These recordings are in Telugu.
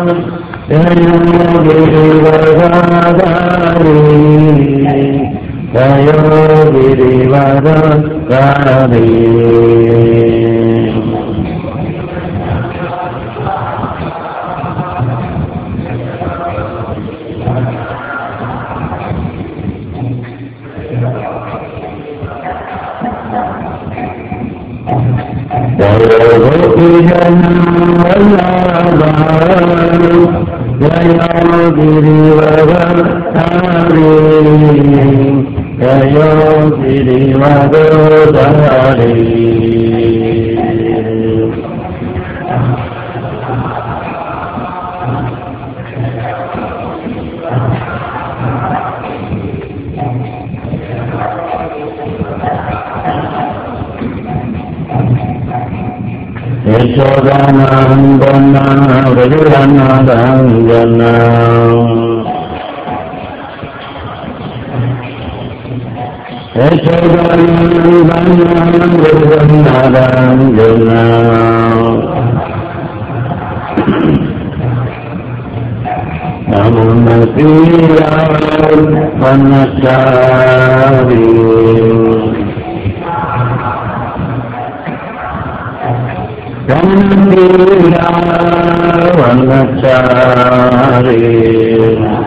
జయో గిరివరాధారి జయో గిరివరాధారి జయో గిరివరాధారి జయో గిరివరాధారి యశోదానందన రఘురనారాయణ యశోదానందన రఘురనారాయణ నమ Srirama వనచారి వనచారి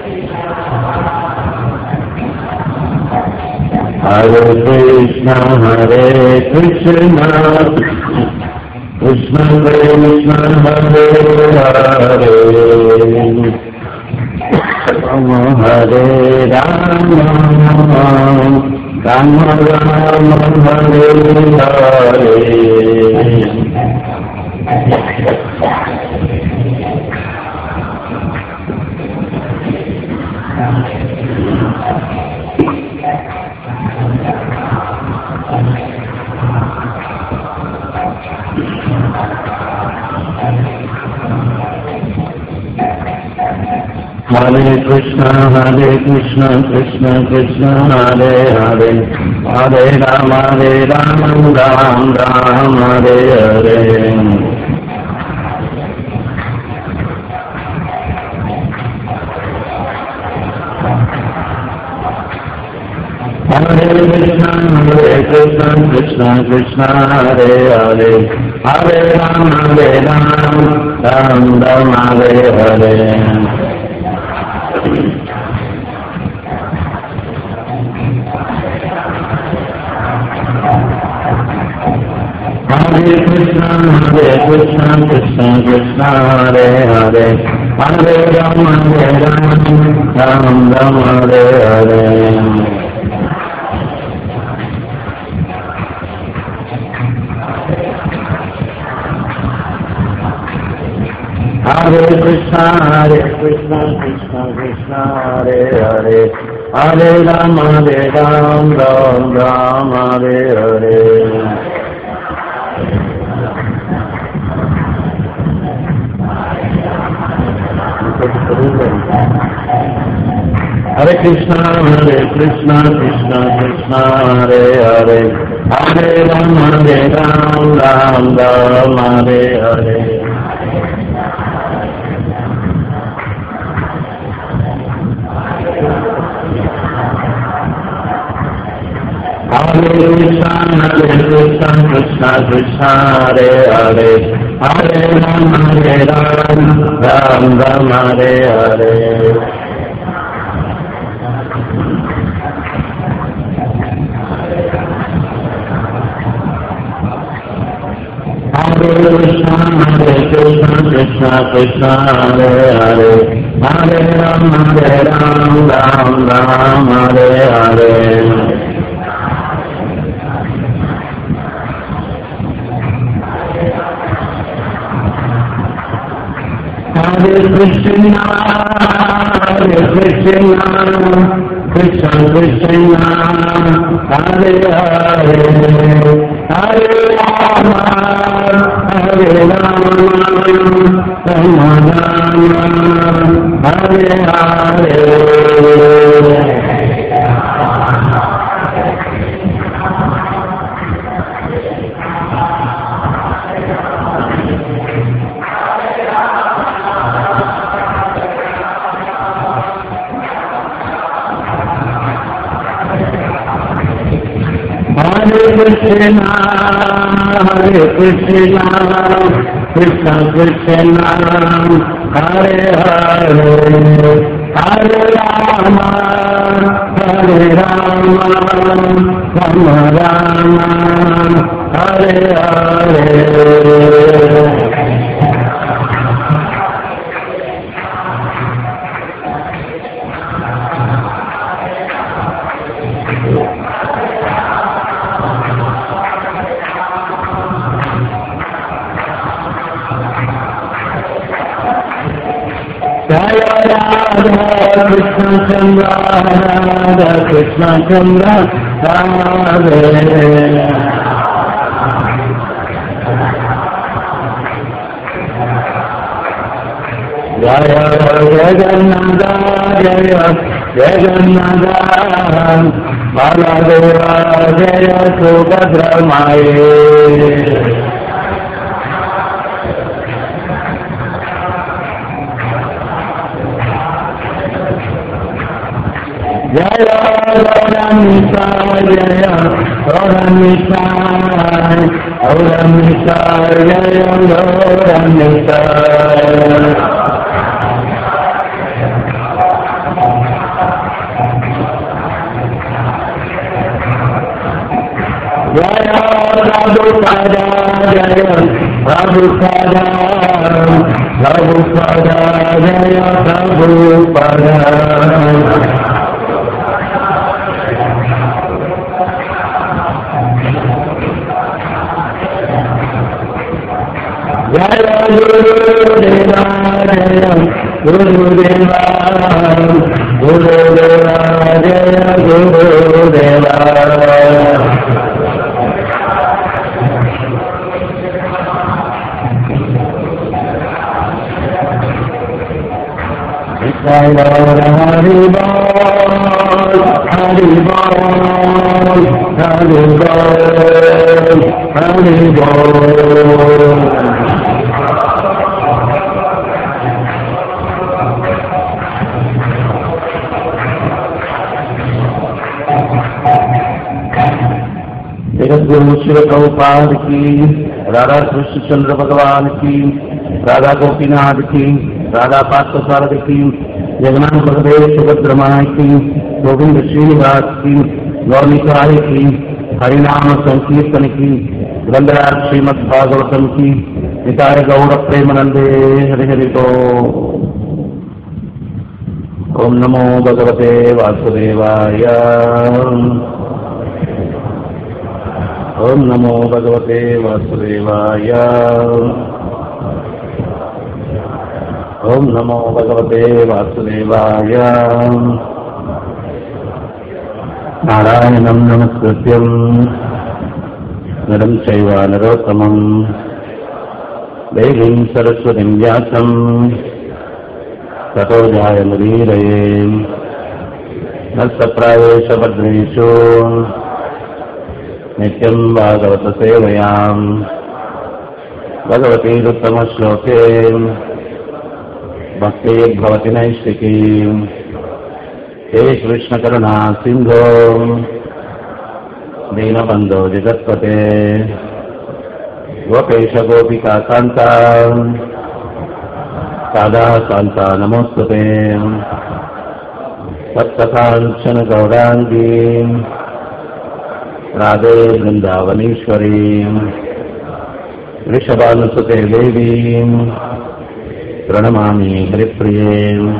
Hare Krishna Hare Krishna Krishna Krishna Hare Hare Rama Hare Rama Rama Rama Hare Hare Hare Krishna Hare Krishna Krishna Krishna Hare Hare Hare Rama Hare Rama Rama Rama Hare Hare Hare Krishna Hare Krishna Krishna Krishna Hare Hare Hare Rama Hare Rama Rama Rama Hare Hare Hare Krishna Hare Krishna Krishna Krishna Hare Hare Hare Rama Hare Rama Rama Rama Hare Hare Hare Krishna Hare Krishna Krishna Krishna Hare Hare Hare Rama Hare Rama Rama Rama Hare Hare Hare Krishna Hare Krishna Krishna Krishna Hare Hare Hare Rama Hare Rama Rama Rama Hare Hare Hare Krishna Hare Krishna Krishna Krishna Hare Hare Hare Rama Hare Rama Rama Rama Hare Hare Hare Krishna Hare Krishna Krishna Krishna Hare Hare Hare Rama Hare Rama Rama Rama Hare Hare Hare Krishna Hare Krishna Krishna Krishna Hare Hare Hare Rama Hare Rama Rama Rama Hare Hare Krishna, Hare Krishna, Krishna Krishna, Hare Hare, Hare Rama, Hare Rama, Rama Rama, Hare Hare. Jaya Radha Krishna Chandra Radha Krishna Chandra Radhe Jaya Jagannatha Jaya Jagannatha Baladeva Jaya Subhadra Maye జయ గౌరమిషా జయ గౌరమిషా గౌరమిషా జయ గౌరమిషా జయ ప్రభుపద జయ ప్రభుపద ప్రభుపద జయ ప్రభుపద జయ గురుదేవా జయ గురుదేవా గురుదేవా జయ గురుదేవా జయ హరి బోల్ హరి బోల్ హరి బోల్ హరి బోల్ जगतगुरु शिव प्रभुपाद की राधा कृष्ण चंद्र भगवान की राधा गोपीनाथ की राधा पार्थ सारद की जगन्नाथ बलदेव सुभद्र माई की गोविंद श्रीनिवास की गौनिकाय की हरिनाम संकीर्तन की ग्रंथराज श्रीमद भागवतम की निताय गौर प्रेमनंदे हरि हरि तो ओम नमो भगवते वासुदेवाय ओम नमो भगवते वासुदेवाय ओम नमो भगवते वासुदेवाय नारायणं नमस्कृत्यं नरं चैव नरोत्तमं देवीं सरस्वतीं व्यासं ततो जायमुदीरये नस्तप्रायेशभद्रेषु नित्यं भागवतसेवयाम् भगवतीरुत्तमश्लोके भक्तिर्भवति नैष्टिकी हे कृष्णकरुणा सिन्धो दीनबन्धो जगत्पते गोपेश गोपिका कान्ता सादा कान्ता नमोऽस्तुते तत्कथाञ्चन गौराङ्गी राधे वृन्दावनेश्वरी वृषभानुसुते देवीम् प्रणमामि हरिप्रिये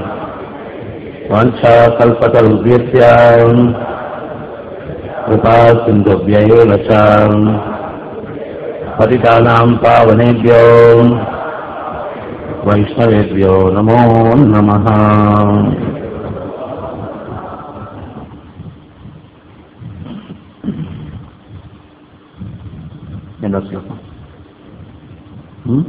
वाञ्छाकल्पतरुभ्यस्याम् कृपा सिन्धुभ्यैव च पतितानाम् पावनेभ्यो वैष्णवेभ्यो नमो नमः ఎన్నో శ్లోకం హ్మ్?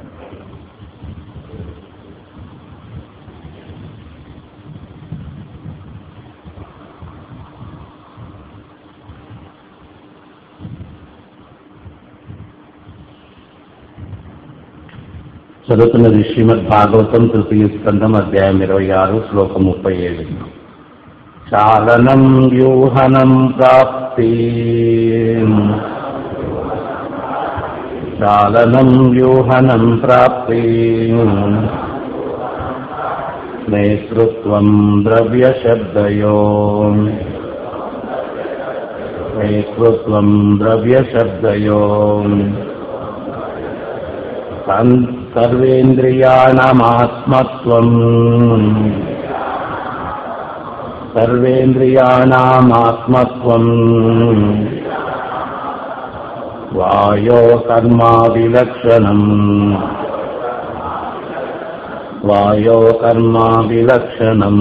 చదువుతున్నది శ్రీమద్ భాగవతం తృతీయ స్కందం అధ్యాయం ఇరవై ఆరు శ్లోకం ముప్పై ఏడు చాలనం వ్యూహనం ప్రాప్తి చాలనం వ్యూహనం ప్రాప్తి నేతృత్వం ద్రవ్యశబ్దయో నేతృత్వం ద్రవ్యశబ్దయో సన్- సర్వేంద్రియాణమాత్మత్వం సర్వేంద్రియాణమాత్మత్వం వాయో కర్మావిలక్షణం వాయో కర్మావిలక్షణం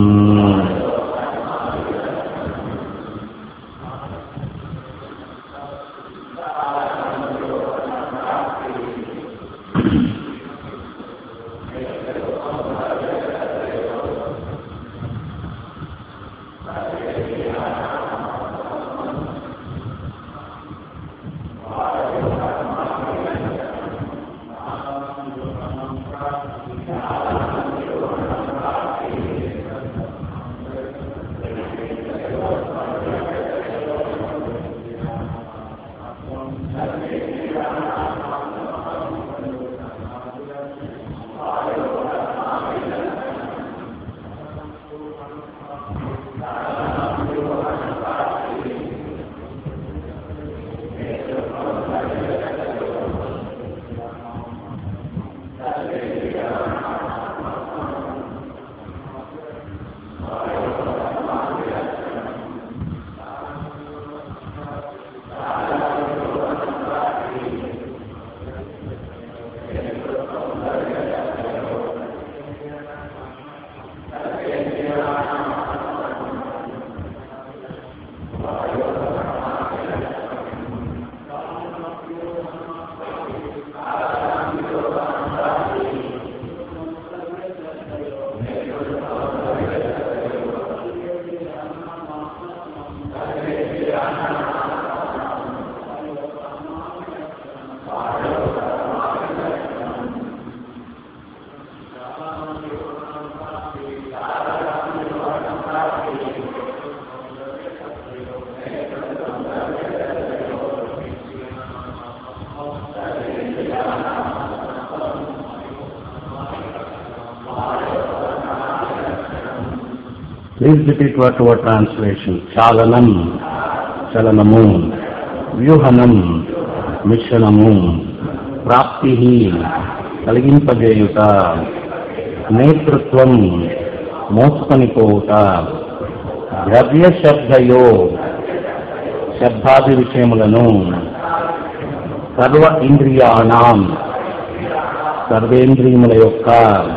please repeat word word translation చాలనం చలనము వ్యూహనం మిశ్రణము ప్రాప్తి కలిగింపజేయుట నేతృత్వం మోసుకొని పోవుట ద్రవ్య శబ్దయో శబ్దాది విషయములను సర్వ ఇంద్రియాణం సర్వేంద్రియముల యొక్క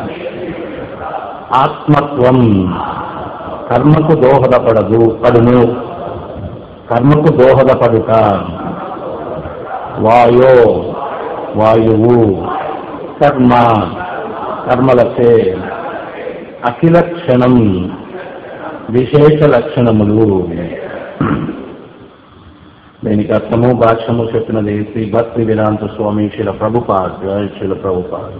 ఆత్మత్వం కర్మకు దోహదపడదు పడును కర్మకు దోహదపడుట వాయో వాయువు కర్మ కర్మలచే అఖిల క్షణం విశేష లక్షణములు దీనికి అర్థము భాష్యము చెప్పినది శ్రీ భక్తి వేదాంత స్వామి శిల ప్రభుపాద్ శిల ప్రభుపాద్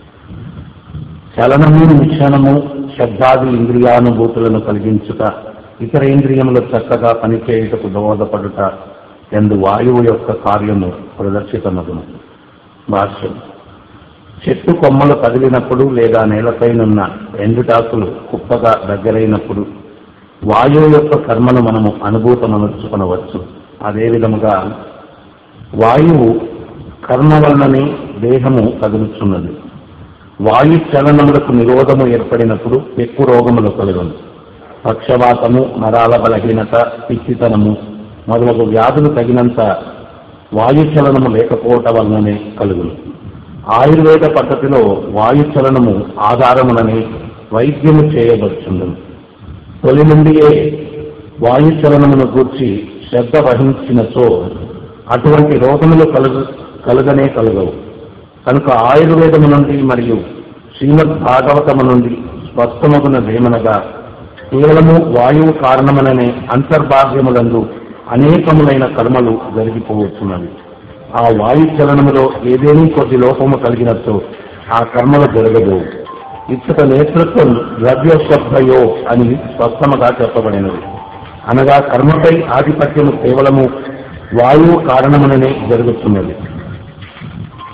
చలనము నిక్షణము శబ్దాది ఇంద్రియానుభూతులను కలిగించుట ఇతర ఇంద్రియములు చక్కగా పనిచేయుటకు దోహదపడుట ఎందు వాయువు యొక్క కార్యము ప్రదర్శితమగును భాష్యం చెట్టు కొమ్మలు కదిలినప్పుడు లేదా నేలపైనున్న ఎండుటాకులు కుప్పగా దగ్గరైనప్పుడు వాయువు యొక్క కర్మను మనము అనుభూతమనర్చుకొనవచ్చు అదే విధముగా వాయువు కర్మ వలననే దేహము కదులుచున్నది వాయు చలనములకు నిరోధము ఏర్పడినప్పుడు ఎక్కువ రోగములు కలుగును పక్షవాతము నరాల బలహీనత పిచ్చితనము మొదలగు వ్యాధులు తగినంత వాయు చలనము లేకపోవటం వలననే కలుగును ఆయుర్వేద పద్ధతిలో వాయు చలనము ఆధారముననే వైద్యము చేయబడుచుండును తొలి నుండియే వాయు చలనమును గూర్చి శ్రద్ధ వహించినచో అటువంటి రోగములు కలుగు కలుగనే కలుగవు కనుక ఆయుర్వేదము నుండి మరియు శ్రీమద్ భాగవతము నుండి స్పష్టమగునదేమనగా కేవలము వాయువు కారణమననే అంతర్బాహ్యములందు అనేకములైన కర్మలు జరిగిపోవచ్చున్నవి ఆ వాయు చలనములో ఏదేని కొద్ది లోపము కలిగినచో ఆ కర్మలు జరగదు ఇచ్చట నేతృత్వం ద్రవ్యశబ్దయో అని స్పష్టముగా చెప్పబడినది అనగా కర్మపై ఆధిపత్యము కేవలము వాయువు కారణమననే జరుగుతున్నది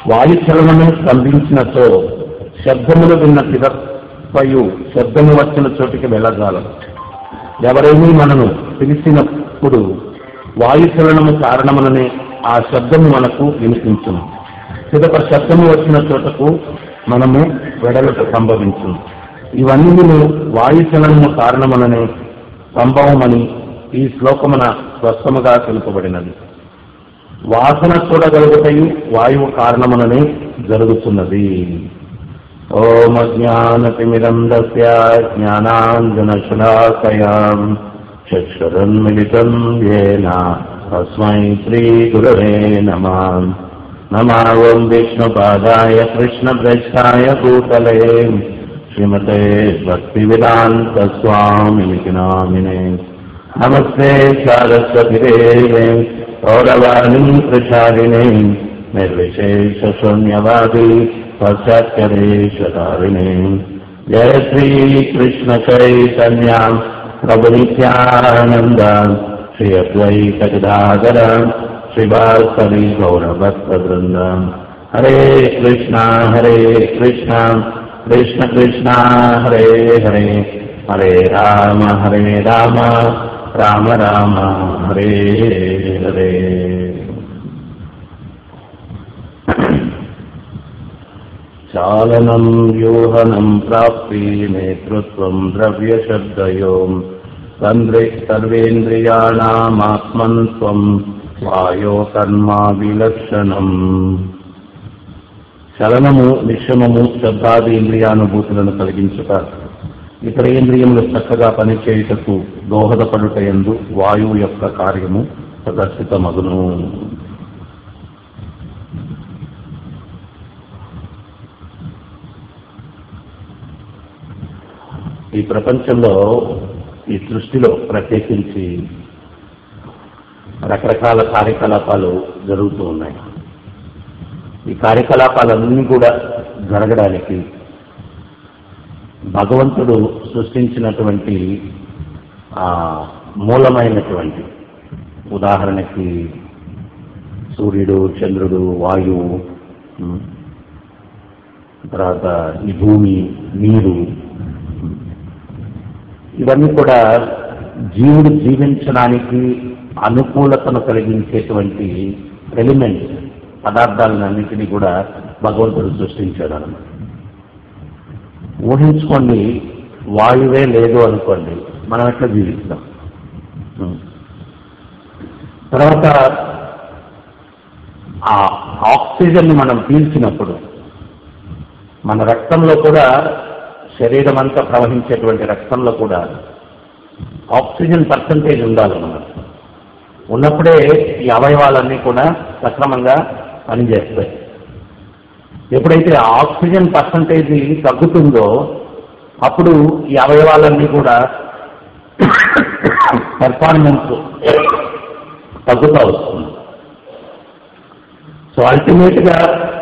వాయుచలనము స్పందించినచో శబ్దములు విన్న పిదపయు శబ్దము వచ్చిన చోటికి వెళ్ళజాలం ఎవరైనా మనను పిలిచినప్పుడు వాయుచలనము కారణముననే ఆ శబ్దము మనకు వినిపించును పిదప శబ్దము వచ్చిన చోటకు మనము వెడలట సంభవించును ఇవన్నీ వాయుచలనము కారణముననే సంభవమని ఈ శ్లోకమున స్పష్టముగా తెలుపబడినది వాసన చూడగలుగుటయు వాయువు కారణముననే జరుగుతున్నది ఓం అజ్ఞానతిమిరంధస్య జ్ఞానాంజనశులాకయాం చక్షురన్మిళితం येन తస్మై శ్రీగురవే నమः नमः ॐ विष्णुपादाय कृष्णप्रेष्ठाय भूतले श्रीमते भक्तिवेदान्तस्वामिनिति नामिने नमस्ते सारस्वतिदेवे गौरवाणी प्रचारिणे निर्विशेषशून्यवादी पश्चात्यदेशकारिणे जय श्रीकृष्ण चैतन्या प्रभुनित्यानन्द श्री अद्वैतगदाधर श्रीवासवी गौरभक्तवृन्द हरे कृष्णा हरे कृष्णा कृष्ण कृष्णा हरे हरे हरे राम हरे राम राम राम हरे हरे चालनं व्यूहनं प्राप्ति नेतृत्वं द्रव्यशब्दयो तन्द्रे सर्वेन्द्रियाणामात्मन् त्वं వాయో కర్మా విలక్షణం చలనము నిశ్చమము శబ్దాది ఇంద్రియానుభూతులను కలిగించుట ఇతర ఇంద్రియములు చక్కగా పనిచేయుటకు దోహదపడుట ఎందు వాయువు యొక్క కార్యము ప్రదర్శితమగును ఈ ప్రపంచంలో ఈ సృష్టిలో ప్రత్యేకించి రకరకాల కార్యకలాపాలు జరుగుతూ ఉన్నాయి ఈ కార్యకలాపాలన్నీ కూడా జరగడానికి భగవంతుడు సృష్టించినటువంటి ఆ మూలమైనటువంటి ఉదాహరణకి సూర్యుడు చంద్రుడు వాయువు ఉమ్, తర్వాత ఈ భూమి నీరు ఉమ్, ఇవన్నీ కూడా జీవుడు జీవించడానికి అనుకూలతను కలిగించేటువంటి ఎలిమెంట్స్ పదార్థాలన్నింటినీ కూడా భగవంతుడు సృష్టించాడు అన్నమాట ఊహించుకోండి వాయువే లేదు అనుకోండి మనం ఎట్లా జీవిస్తాం ఉం. తర్వాత ఆ ఆక్సిజన్ మనం పీల్చినప్పుడు మన రక్తంలో కూడా శరీరం అంతా ప్రవహించేటువంటి రక్తంలో కూడా ఆక్సిజన్ పర్సంటేజ్ ఉండాలన్నమాట ఉన్నప్పుడే ఈ అవయవాలన్నీ కూడా సక్రమంగా పనిచేస్తాయి ఎప్పుడైతే ఆ ఆక్సిజన్ పర్సంటేజ్ తగ్గుతుందో అప్పుడు ఈ అవయవాలన్నీ కూడా పెర్ఫార్మెన్స్ తగ్గుతూ వస్తుంది సో అల్టిమేట్ గా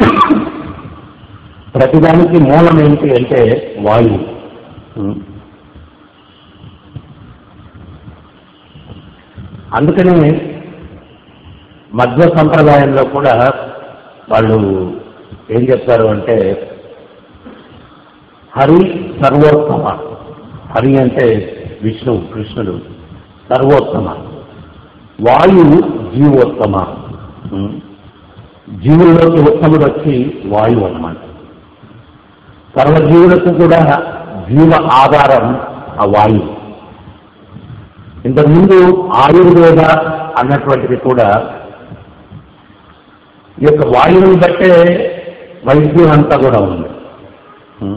ప్రతిదానికి మూలం ఏంటి అంటే వాయువు ఉం. అందుకనే మధ్వ సంప్రదాయంలో కూడా వాళ్ళు ఏం చెప్తారు అంటే హరి సర్వోత్తమ హరి అంటే విష్ణువు కృష్ణుడు సర్వోత్తమ వాయువు జీవోత్తమ ఉం. జీవుల్లోకి ఉత్తముడు వచ్చి వాయువు అన్నమాట సర్వజీవులకు కూడా జీవ ఆధారం ఆ వాయువు ఇంతకుముందు ఆయుర్వేద అన్నటువంటిది కూడా ఈ యొక్క వాయువుని బట్టే వైద్యం అంతా కూడా ఉంది ఉం.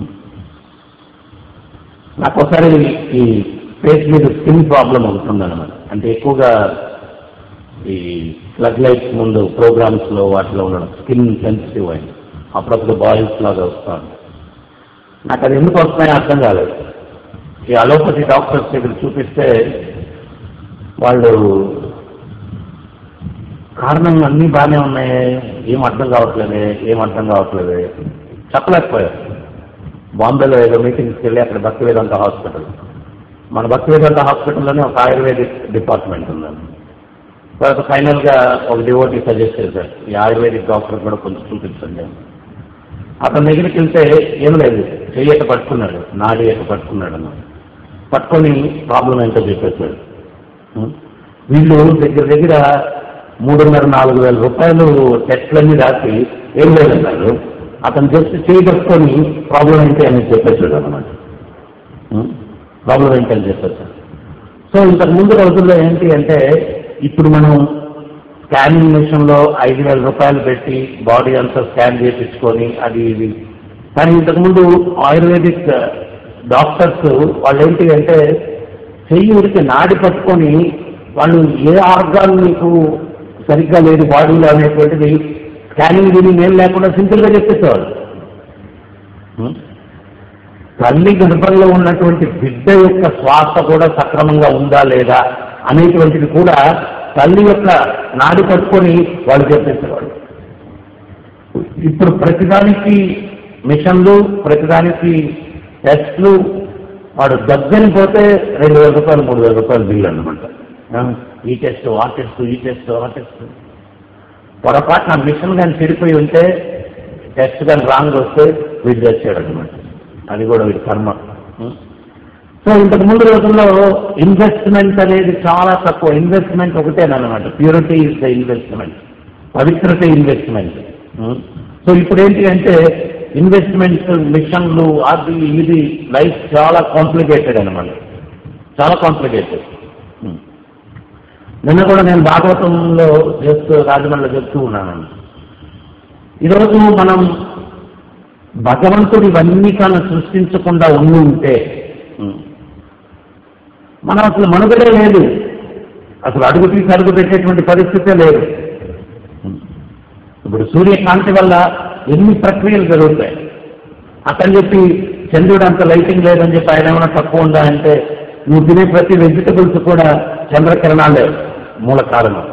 నాకు ఒకసారి ఈ ఫేస్ మీద స్కిన్ ప్రాబ్లం అవుతుందన్నమాట అంటే ఎక్కువగా ఈ ఫ్లడ్ లైట్స్ ముందు ప్రోగ్రామ్స్ లో వాటిలో ఉండడం స్కిన్ సెన్సిటివ్ అయింది అప్పుడప్పుడు బాయిల్స్ లాగా వస్తాను నాకు అది ఎందుకు వస్తున్నాయో అర్థం కాలేదు ఈ అలోపతి డాక్టర్స్ దగ్గర చూపిస్తే వాళ్ళు కారణం అన్నీ బాగానే ఉన్నాయి ఏం అర్థం కావట్లేదే ఏం అర్థం కావట్లేదే చెప్పలేకపోయారు బాంబేలో ఏదో మీటింగ్స్కి వెళ్ళి అక్కడ భక్తి వేదాంత హాస్పిటల్ మన భక్తి వేదాంత హాస్పిటల్లోనే ఒక ఆయుర్వేదిక్ డిపార్ట్మెంట్ ఉందండి తర్వాత ఫైనల్ గా ఒక డివోటీ సజెస్ట్ చేశారు ఈ ఆయుర్వేదిక్ డాక్టర్ కూడా కొంచెం చూపించండి అని. అతని దగ్గరికి వెళ్తే ఏం లేదు చెయ్యట పట్టుకున్నాడు నాడి ఎట పట్టుకున్నాడు అన్నమాట పట్టుకొని ప్రాబ్లం ఏంటో చెప్పేశాడు ఉం? వీళ్ళు దగ్గర దగ్గర మూడున్నర నాలుగు వేల రూపాయలు టెస్ట్లన్నీ రాసి ఏం లేదన్నారు అతను జస్ట్ చేయి పట్టుకొని ప్రాబ్లం ఏంటి అని చెప్పేశాడు అనమాట ప్రాబ్లం ఏంటి అని చెప్పేశాడు సో ఇంతకు ముందు రోజుల్లో ఏంటి అంటే ఇప్పుడు మనం స్కానింగ్ మిషన్ లో ఐదు వేల రూపాయలు పెట్టి బాడీ అంతా స్కాన్ చేయించుకొని అది ఇది కానీ ఇంతకుముందు ఆయుర్వేదిక్ డాక్టర్స్ వాళ్ళు ఏంటి అంటే చెయ్యి ఉడికి నాడి పట్టుకొని వాళ్ళు ఏ ఆర్గాన్ మీకు సరిగ్గా లేదు బాడీలో అనేటువంటిది స్కానింగ్ దీని ఏం లేకుండా సింపుల్ గా చెప్పేసేవాళ్ళు ఉం? తల్లి గర్భంలో ఉన్నటువంటి బిడ్డ యొక్క శ్వాస కూడా సక్రమంగా ఉందా లేదా అనేటువంటిది కూడా తల్లి యొక్క నాడి పట్టుకొని వాళ్ళు చెప్పేసేవాళ్ళు ఇప్పుడు ప్రతిదానికి మిషన్లు ప్రతిదానికి టెస్ట్లు వాడు దగ్గరికి పోతే రెండు వేల రూపాయలు మూడు వేల రూపాయలు బిల్లు అనమాట ఈ టెస్ట్ ఆ టెస్ట్ ఈ టెస్ట్ ఆ టెస్ట్ పొరపాటు నా మిషన్ కానీ చెడిపోయి ఉంటే టెస్ట్ కానీ రాంగ్ వస్తే వీడు తెచ్చాడు అనమాట అది కూడా వీడి కర్మ ఉం? సో ఇంతకు ముందు రోజుల్లో ఇన్వెస్ట్మెంట్ అనేది చాలా తక్కువ ఇన్వెస్ట్మెంట్ ఒకటేనమాట ప్యూరిటీ ఇస్ ద ఇన్వెస్ట్మెంట్ పవిత్రత ఇన్వెస్ట్మెంట్ సో ఇప్పుడు ఏంటి అంటే ఇన్వెస్ట్మెంట్ మిషన్లు అది ఇది లైఫ్ చాలా కాంప్లికేటెడ్ అనమాట చాలా కాంప్లికేటెడ్ నిన్న కూడా నేను భాగవతంలో చేస్తూ రాజమండ్రిలో చెప్తూ ఉన్నాను ఈరోజు మనం భగవంతుడు ఇవన్నీ కానీ సృష్టించకుండా ఉండి ఉంటే మనం అసలు మనుగడే లేదు అసలు అడుగు తీసి అడుగు పెట్టేటువంటి పరిస్థితే లేదు ఇప్పుడు సూర్యకాంతి వల్ల ఎన్ని ప్రక్రియలు జరుగుతాయి అతని చెప్పి చంద్రుడు అంత లైటింగ్ లేదని చెప్పి ఆయన ఏమైనా తక్కువ ఉందా అంటే నువ్వు తినే ప్రతి వెజిటబుల్స్ కూడా చంద్రకిరణాలే మూల కారణం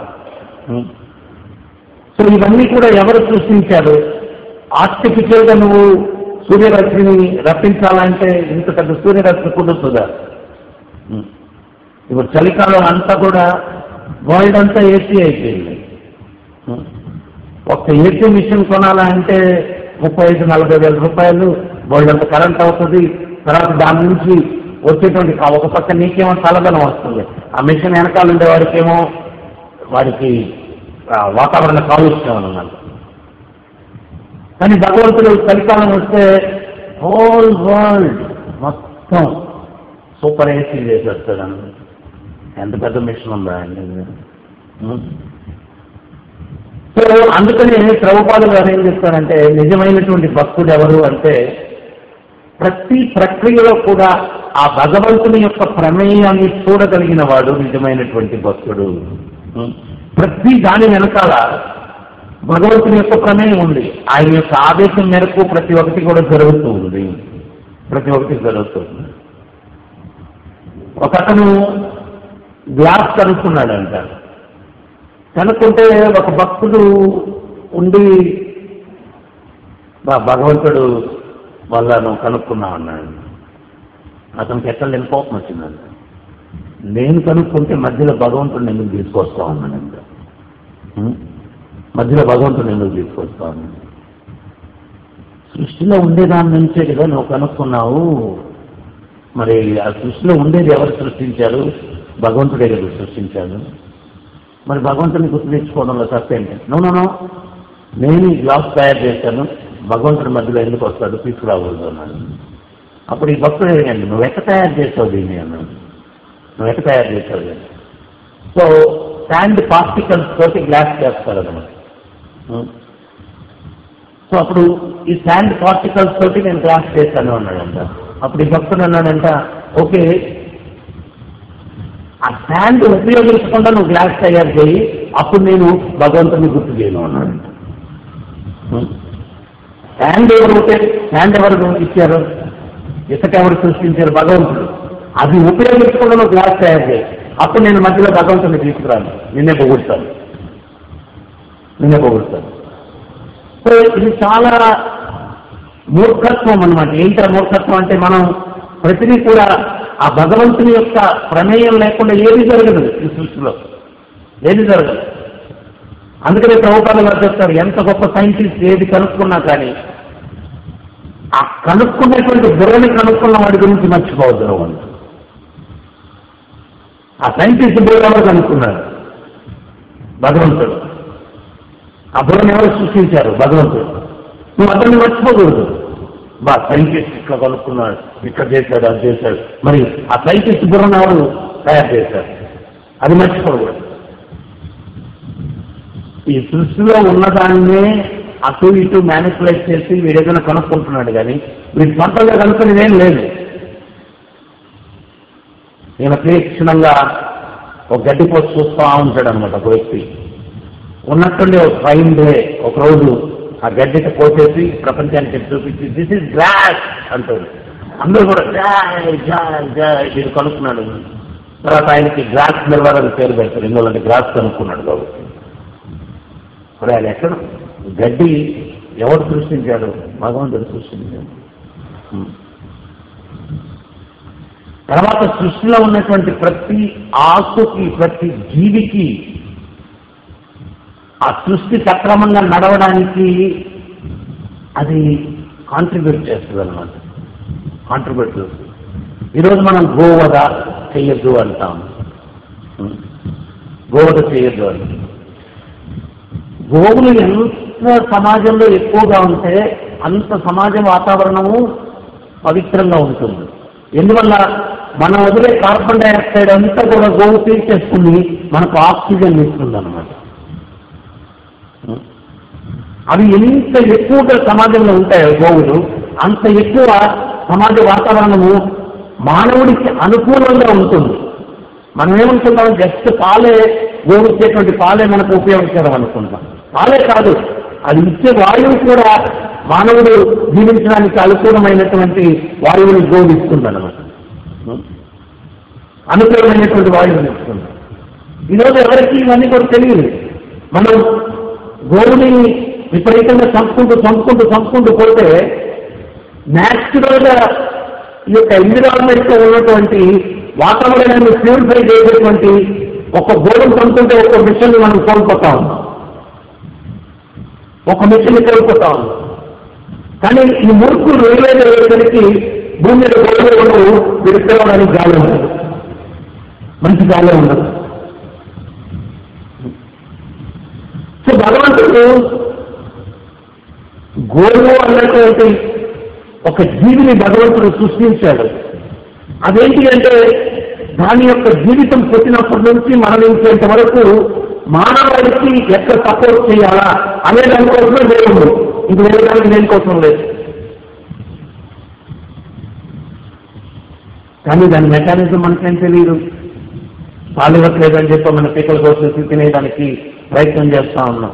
సో ఇవన్నీ కూడా ఎవరు సృష్టించారు ఆర్టిఫిషియల్ గా నువ్వు సూర్యరశ్మిని రప్పించాలంటే ఇంత పెద్ద సూర్యరశ్మి కుదురుతుందా ఉం. ఇప్పుడు చలికాలం అంతా కూడా వరల్డ్ అంతా ఏసీ అయిపోయింది ఉం. ఒక ఏసీ మిషన్ కొనాలంటే ముప్పై ఐదు నలభై వేల రూపాయలు వరల్డ్ అంత కరెంట్ అవుతుంది తర్వాత దాని నుంచి వచ్చేటువంటి ఆ ఒక పక్క నీకేమో చల్లదనం వస్తుంది ఆ మిషన్ వెనకాల ఉండే వాడికేమో వాడికి ఆ, వాతావరణ కాలుష్యం అన్నమాట కానీ భగవంతుడు చలికాలం వస్తే హోల్ వరల్డ్ మొత్తం సూపర్ ఏసీ చేసేస్తాడు అన్నమాట ఎంత పెద్ద మిషన్ ఉందా అండి ఇది? ఉం. సో అందుకని ప్రభుపాలు గారు ఏం చెప్తారంటే నిజమైనటువంటి భక్తుడు ఎవరు అంటే ప్రతి ప్రక్రియలో కూడా ఆ భగవంతుని యొక్క ప్రమేయాన్ని చూడగలిగిన వాడు నిజమైనటువంటి భక్తుడు ఉం. ప్రతి దాని వెనకాల భగవంతుని యొక్క ప్రమేయం ఉంది ఆయన యొక్క ఆదేశం మేరకు ప్రతి ఒక్కటి కూడా జరుగుతూ ఉంది ప్రతి ఒక్కటి జరుగుతుంది ఒక అతను గ్లాస్ కనుక్కున్నాడంట కనుక్కుంటే ఒక భక్తుడు ఉండి "బా, భగవంతుడు వల్ల నువ్వు కనుక్కున్నావు అన్నాడు అతనికి ఎక్కడ లేని కోపం వచ్చిందంట నేను కనుక్కుంటే మధ్యలో భగవంతుడిని ఎందుకు తీసుకొస్తా ఉన్నానంట ఉం? మధ్యలో భగవంతుడిని ఎందుకు తీసుకొస్తా ఉన్నాను సృష్టిలో ఉండేదాని నుంచే కదా నువ్వు కనుక్కున్నావు మరి ఆ సృష్టిలో ఉండేది ఎవరు సృష్టించారు భగవంతుడే కదా సృష్టించాడు మరి భగవంతుని గుర్తు తెచ్చుకోవడంలో తప్పేంటి నో నో నో నేను ఈ గ్లాస్ తయారు చేశాను భగవంతుడి మధ్యలో ఎందుకు వస్తాడు తీసుకురాకూడదు అన్నాడు అప్పుడు ఈ భక్తుడు అడిగాడు నువ్వు ఎక్క తయారు చేసావు దీన్ని అన్నాడు నువ్వు ఎక్క తయారు చేసావు దీన్ని సో శాండ్ పార్టికల్స్ తోటి గ్లాస్ చేస్తారు అనమాట సో అప్పుడు ఈ శాండ్ పార్టికల్స్ తోటి నేను గ్లాస్ చేశాను అన్నాడంట అప్పుడు ఈ భక్తుడు అన్నాడంట ఓకే ఆ శాండ్ ఉపయోగించకుండా నువ్వు గ్లాస్ తయారు చేయి అప్పుడు నేను భగవంతుని గుర్తు చేయను అన్నాడు శాండ్ ఎవరు ఉంటే శాండ్ ఎవరు ఇచ్చారు ఇసుక ఎవరు సృష్టించారు భగవంతుడు అది ఉపయోగించకుండా నువ్వు గ్లాస్ తయారు చేయి అప్పుడు నేను మధ్యలో భగవంతుని తీసుకురాను నిన్నే పొగుడుతాను నిన్నే పొగుడుతాను సో ఇది చాలా మూర్ఖత్వం అన్నమాట ఏంటి ఆ మూర్ఖత్వం అంటే మనం ప్రతిదీ కూడా ఆ భగవంతుని యొక్క ప్రమేయం లేకుండా ఏది జరగదు ఈ సృష్టిలో ఏది జరగదు అందుకనే ప్రభుత్వాలు గారు చెప్తారు ఎంత గొప్ప సైంటిస్ట్ ఏది కనుక్కున్నా కానీ ఆ కనుక్కునేటువంటి బుర్రని కనుక్కున్న వాడి గురించి మర్చిపోవద్దు నువ్వు అని. ఆ సైంటిస్ట్ బుర్ర ఎవరు కనుక్కున్నాడు భగవంతుడు ఆ బుర్రని ఎవరు సృష్టించారు భగవంతుడు నువ్వు అతన్ని మర్చిపోకూడదు బా సైంటిస్ట్ ఇక్కడ కనుక్కున్నాడు ఇక్కడ చేశాడు అది చేశాడు మరి ఆ సైంటిస్ట్ బుర్రను ఎవరు తయారు చేశారు అది మర్చిపోకూడదు ఈ సృష్టిలో ఉన్నదాన్నే అటు ఇటు మ్యానిపులేట్ చేసి వీడు ఏదైనా కనుక్కుంటున్నాడు కానీ వీడు సొంతంగా కనుక్కునేది ఏం లేదు ఈయన తీక్షణంగా ఒక గడ్డి పోసి చూస్తూ ఉంటాడు అనమాట ఒక వ్యక్తి ఉన్నట్టుండి ఒక ఫైన్ డే ఒక రోజు ఆ గడ్డికి కోసేసి ప్రపంచానికి చూపించి దిస్ ఇస్ గ్రాస్ అంటాడు అందరూ కూడా జాయ్ జాయ్ జాయ్ వీడు కనుక్కున్నాడు తర్వాత ఆయనకి గ్రాస్ మిర్వర్ అని పేరు పెడతారు ఎందుకంటే గ్రాస్ కనుక్కున్నాడు కాబట్టి మరి ఆయన ఎక్కడ గడ్డి ఎవరు సృష్టించాడు భగవంతుడు సృష్టించాడు హ్మ్. తర్వాత సృష్టిలో ఉన్నటువంటి ప్రతి ఆకుకి ప్రతి జీవికి ఆ సృష్టి సక్రమంగా నడవడానికి అది కాంట్రిబ్యూట్ చేస్తుంది అనమాట కాంట్రిబ్యూట్ చేస్తుంది ఈరోజు మనం గోవద చెయ్యొద్దు అంటాం హ్మ్. గోవద చేయొద్దు అంటాం గోవులు ఎంత సమాజంలో ఎక్కువగా ఉంటే అంత సమాజ వాతావరణము పవిత్రంగా ఉంటుంది ఎందువల్ల మనం వదిలే కార్బన్ డైఆక్సైడ్ అంతా కూడా గోవు పీల్చేసుకుని మనకు ఆక్సిజన్ ఇస్తుంది అనమాట అవి ఎంత ఎక్కువగా సమాజంలో ఉంటాయో గోవులు అంత ఎక్కువ సమాజ వాతావరణము మానవుడికి అనుకూలంగా ఉంటుంది మనం ఏమనుకుంటాం జస్ట్ పాలే గోవు ఇచ్చేటువంటి పాలే మనకు ఉపయోగించడం అనుకుంటాం పాలే కాదు అది ఇచ్చే వాయువు కూడా మానవుడు జీవించడానికి అనుకూలమైనటువంటి వాయువుని గోవు ఇస్తుంది అనమాట అనుకూలమైనటువంటి వాయువుని ఇస్తుంది ఈరోజు ఎవరికి ఇవన్నీ కూడా తెలియదు మనం గోవుని విపరీతంగా చంపుకుంటూ చంపుకుంటూ చంపుకుంటూ పోతే న్యాచురల్ గా ఈ యొక్క ఎన్విరాన్మెంట్ లో ఉన్నటువంటి వాతావరణాన్ని ప్యూరిఫై చేసేటువంటి ఒక గోడను చంపుతుంటే ఒక మిషన్ మనం కోల్పోతా ఉన్నాం ఒక మిషన్ కోల్పోతా ఉన్నాం కానీ ఈ మూర్ఖులు వేరేది వేసరికి భూమి మీద గోడలు ఉండవు వీరు పిలవడానికి గాలి ఉండదు మంచి గాలి ఉండదు సో భగవంతుడు గోవు అన్నటువంటి ఒక జీవిని భగవంతుడు సృష్టించాడు అదేంటి అంటే దాని యొక్క జీవితం పుట్టినప్పటి నుంచి మరణించేంత వరకు మానవాళికి ఎక్కడ సపోర్ట్ చేయాలా అనే దానికోసమే దేవుడు ఇంక వేరే దానికి దేనికోసం లేదు కానీ దాని మెకానిజం మనకేం తెలియదు పాలు ఇవ్వట్లేదని చెప్పి మన పీకల కోసం తినేదానికి ప్రయత్నం చేస్తా ఉన్నాం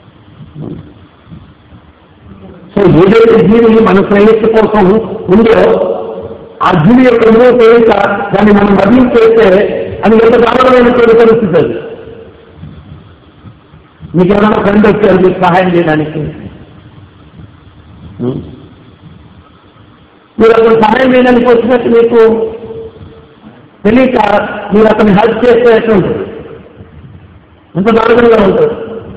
సో ఏదైతే జీవి మన శ్రేయస్సు కోసం ఉందో ఆ జీవి యొక్క మూల పేరిట దాన్ని మనం వర్ణించేస్తే అది ఎంత దారుణమైనటువంటి పరిస్థితి అది మీకు ఎవరైనా ఫ్రెండ్ వచ్చారు మీకు సహాయం చేయడానికి ఉం? మీరు అతను సహాయం చేయడానికి వచ్చినట్టు మీకు తెలియక మీరు అతన్ని హెల్ప్ చేస్తే ఎట్లుంటుంది ఎంత దారుణంగా ఉంటుంది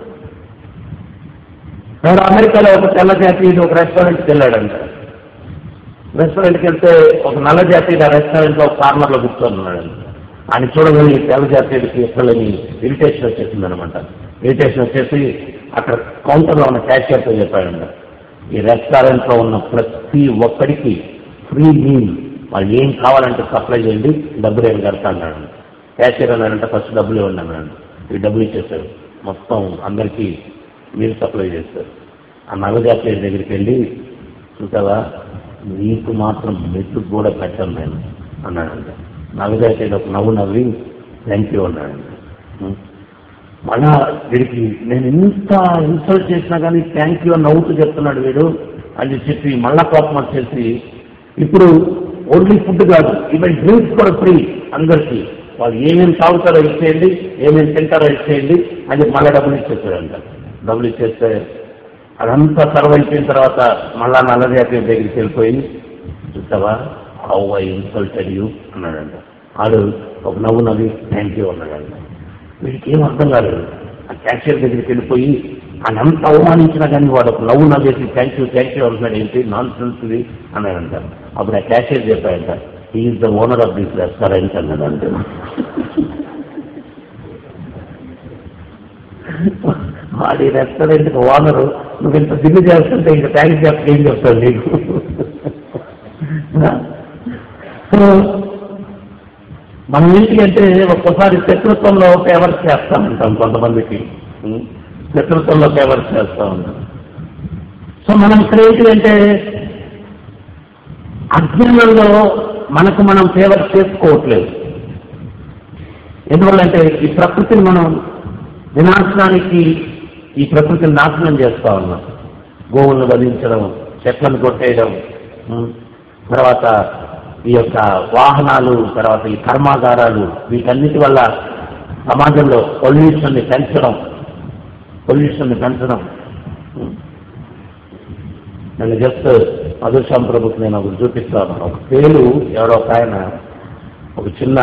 ఎవరు అమెరికాలో ఒక తెల్ల జాతీయుడు ఒక రెస్టారెంట్కి వెళ్ళాడంట రెస్టారెంట్కి వెళ్తే ఒక నల్ల జాతీయుడు ఆ రెస్టారెంట్ లో ఒక కార్నర్ లో కూర్చొని ఉన్నాడు ఆయన చూడగానే ఈ తెల్ల జాతీయుడికి ఎక్కడని ఇరిటేషన్ వచ్చేసింది అనమాట ఇరిటేషన్ వచ్చేసి అక్కడ కౌంటర్ లో ఉన్న క్యాషియర్ తో చెప్పాడంట ఈ రెస్టారెంట్ లో ఉన్న ప్రతి ఒక్కడికి ఫ్రీ మీల్ వాళ్ళు ఏం కావాలంటే సప్లై చేయండి డబ్బులు ఏం కడతా అన్నాడు క్యాషియర్ అన్నాడంటే ఫస్ట్ డబ్బులు ఇవ్వండి అన్నాడు ఈ డబ్బులు ఇచ్చేసారు మొత్తం అందరికీ మీరు సప్లై చేస్తారు ఆ నల్లజాతీయ దగ్గరికి వెళ్ళి చూసావా నీకు మాత్రం మెట్టుకు కూడా పెట్టను నేను అన్నాడంట నల్లజాతీయుడు ఒక నవ్వు నవ్వి థ్యాంక్ యూ అన్నాడంట ఉం. మళ్ళా వీడికి నేను ఎంత ఇన్సల్ట్ చేసినా కానీ థ్యాంక్ యూ అని నవ్వుతూ చెప్తున్నాడు వీడు అని చెప్పి మళ్ళా కోపం వచ్చేసి ఇప్పుడు ఓన్లీ ఫుడ్ కాదు ఈవెన్ డ్రింక్స్ కూడా ఫ్రీ అందరికీ వాళ్ళు ఏమేమి తాగుతారో ఇచ్చేయండి ఏమేమి తింటారో ఇచ్చేయండి అని మళ్ళీ డబ్బులు ఇచ్చేసాడంట డబ్బులు ఇచ్చేస్తే అదంతా సర్వ్ అయిపోయిన తర్వాత మళ్ళా నల్లజాతీయ దగ్గరికి వెళ్ళిపోయి చూసావా హౌ ఐ ఇన్సల్టెడ్ యూ అన్నాడంట ఆడు ఒక నవ్వు నవ్వి థ్యాంక్ యూ అన్నాడంట వీడికి ఏం అర్థం కాలేదు ఆ క్యాషియర్ దగ్గరికి వెళ్ళిపోయి ఆయన ఎంత అవమానించినా కానీ వాడు ఒక నవ్వు నవ్వేసి థ్యాంక్ యూ థ్యాంక్ యూ అంటున్నాడు ఏంటి నాన్ సెన్స్ ఇది అన్నాడు అంటారు అప్పుడు ఆ క్యాషియర్ చెప్పాడంట is the owner of this restaurant అన్నాడు అంటే వాడి రెస్టారెంట్ ఓనర్ నువ్వు ఇంత దిల్లు చేస్తుంటే ఇంకా ట్యాక్స్ చెప్పి ఏం చెప్తాను నీకు సో మనం ఏంటి అంటే ఒక్కోసారి శత్రుత్వంలో ఫేవర్స్ చేస్తా ఉంటాం కొంతమందికి ఉం? శత్రుత్వంలో ఫేవర్స్ చేస్తా ఉంటాం సో మనం ఇక్కడ ఏంటి అంటే అజ్ఞానంలో మనకు మనం ఫేవర్ చేసుకోవట్లేదు ఎందువల్లంటే ఈ ప్రకృతిని మనం వినాశనానికి ఈ ప్రకృతిని నాశనం చేస్తా ఉన్నాం గోవులను వధించడం చెట్లను కొట్టేయడం ఉం, తర్వాత ఈ యొక్క వాహనాలు తర్వాత ఈ కర్మాగారాలు వీటన్నిటి వల్ల సమాజంలో పొల్యూషన్ని పెంచడం పొల్యూషన్ని పెంచడం ఉం. నేను జస్ట్ మధుశ్యాం ప్రభుకి నేను ఒకటి చూపిస్తాను ఒక పేరు ఎవడో ఒక ఆయన ఒక చిన్న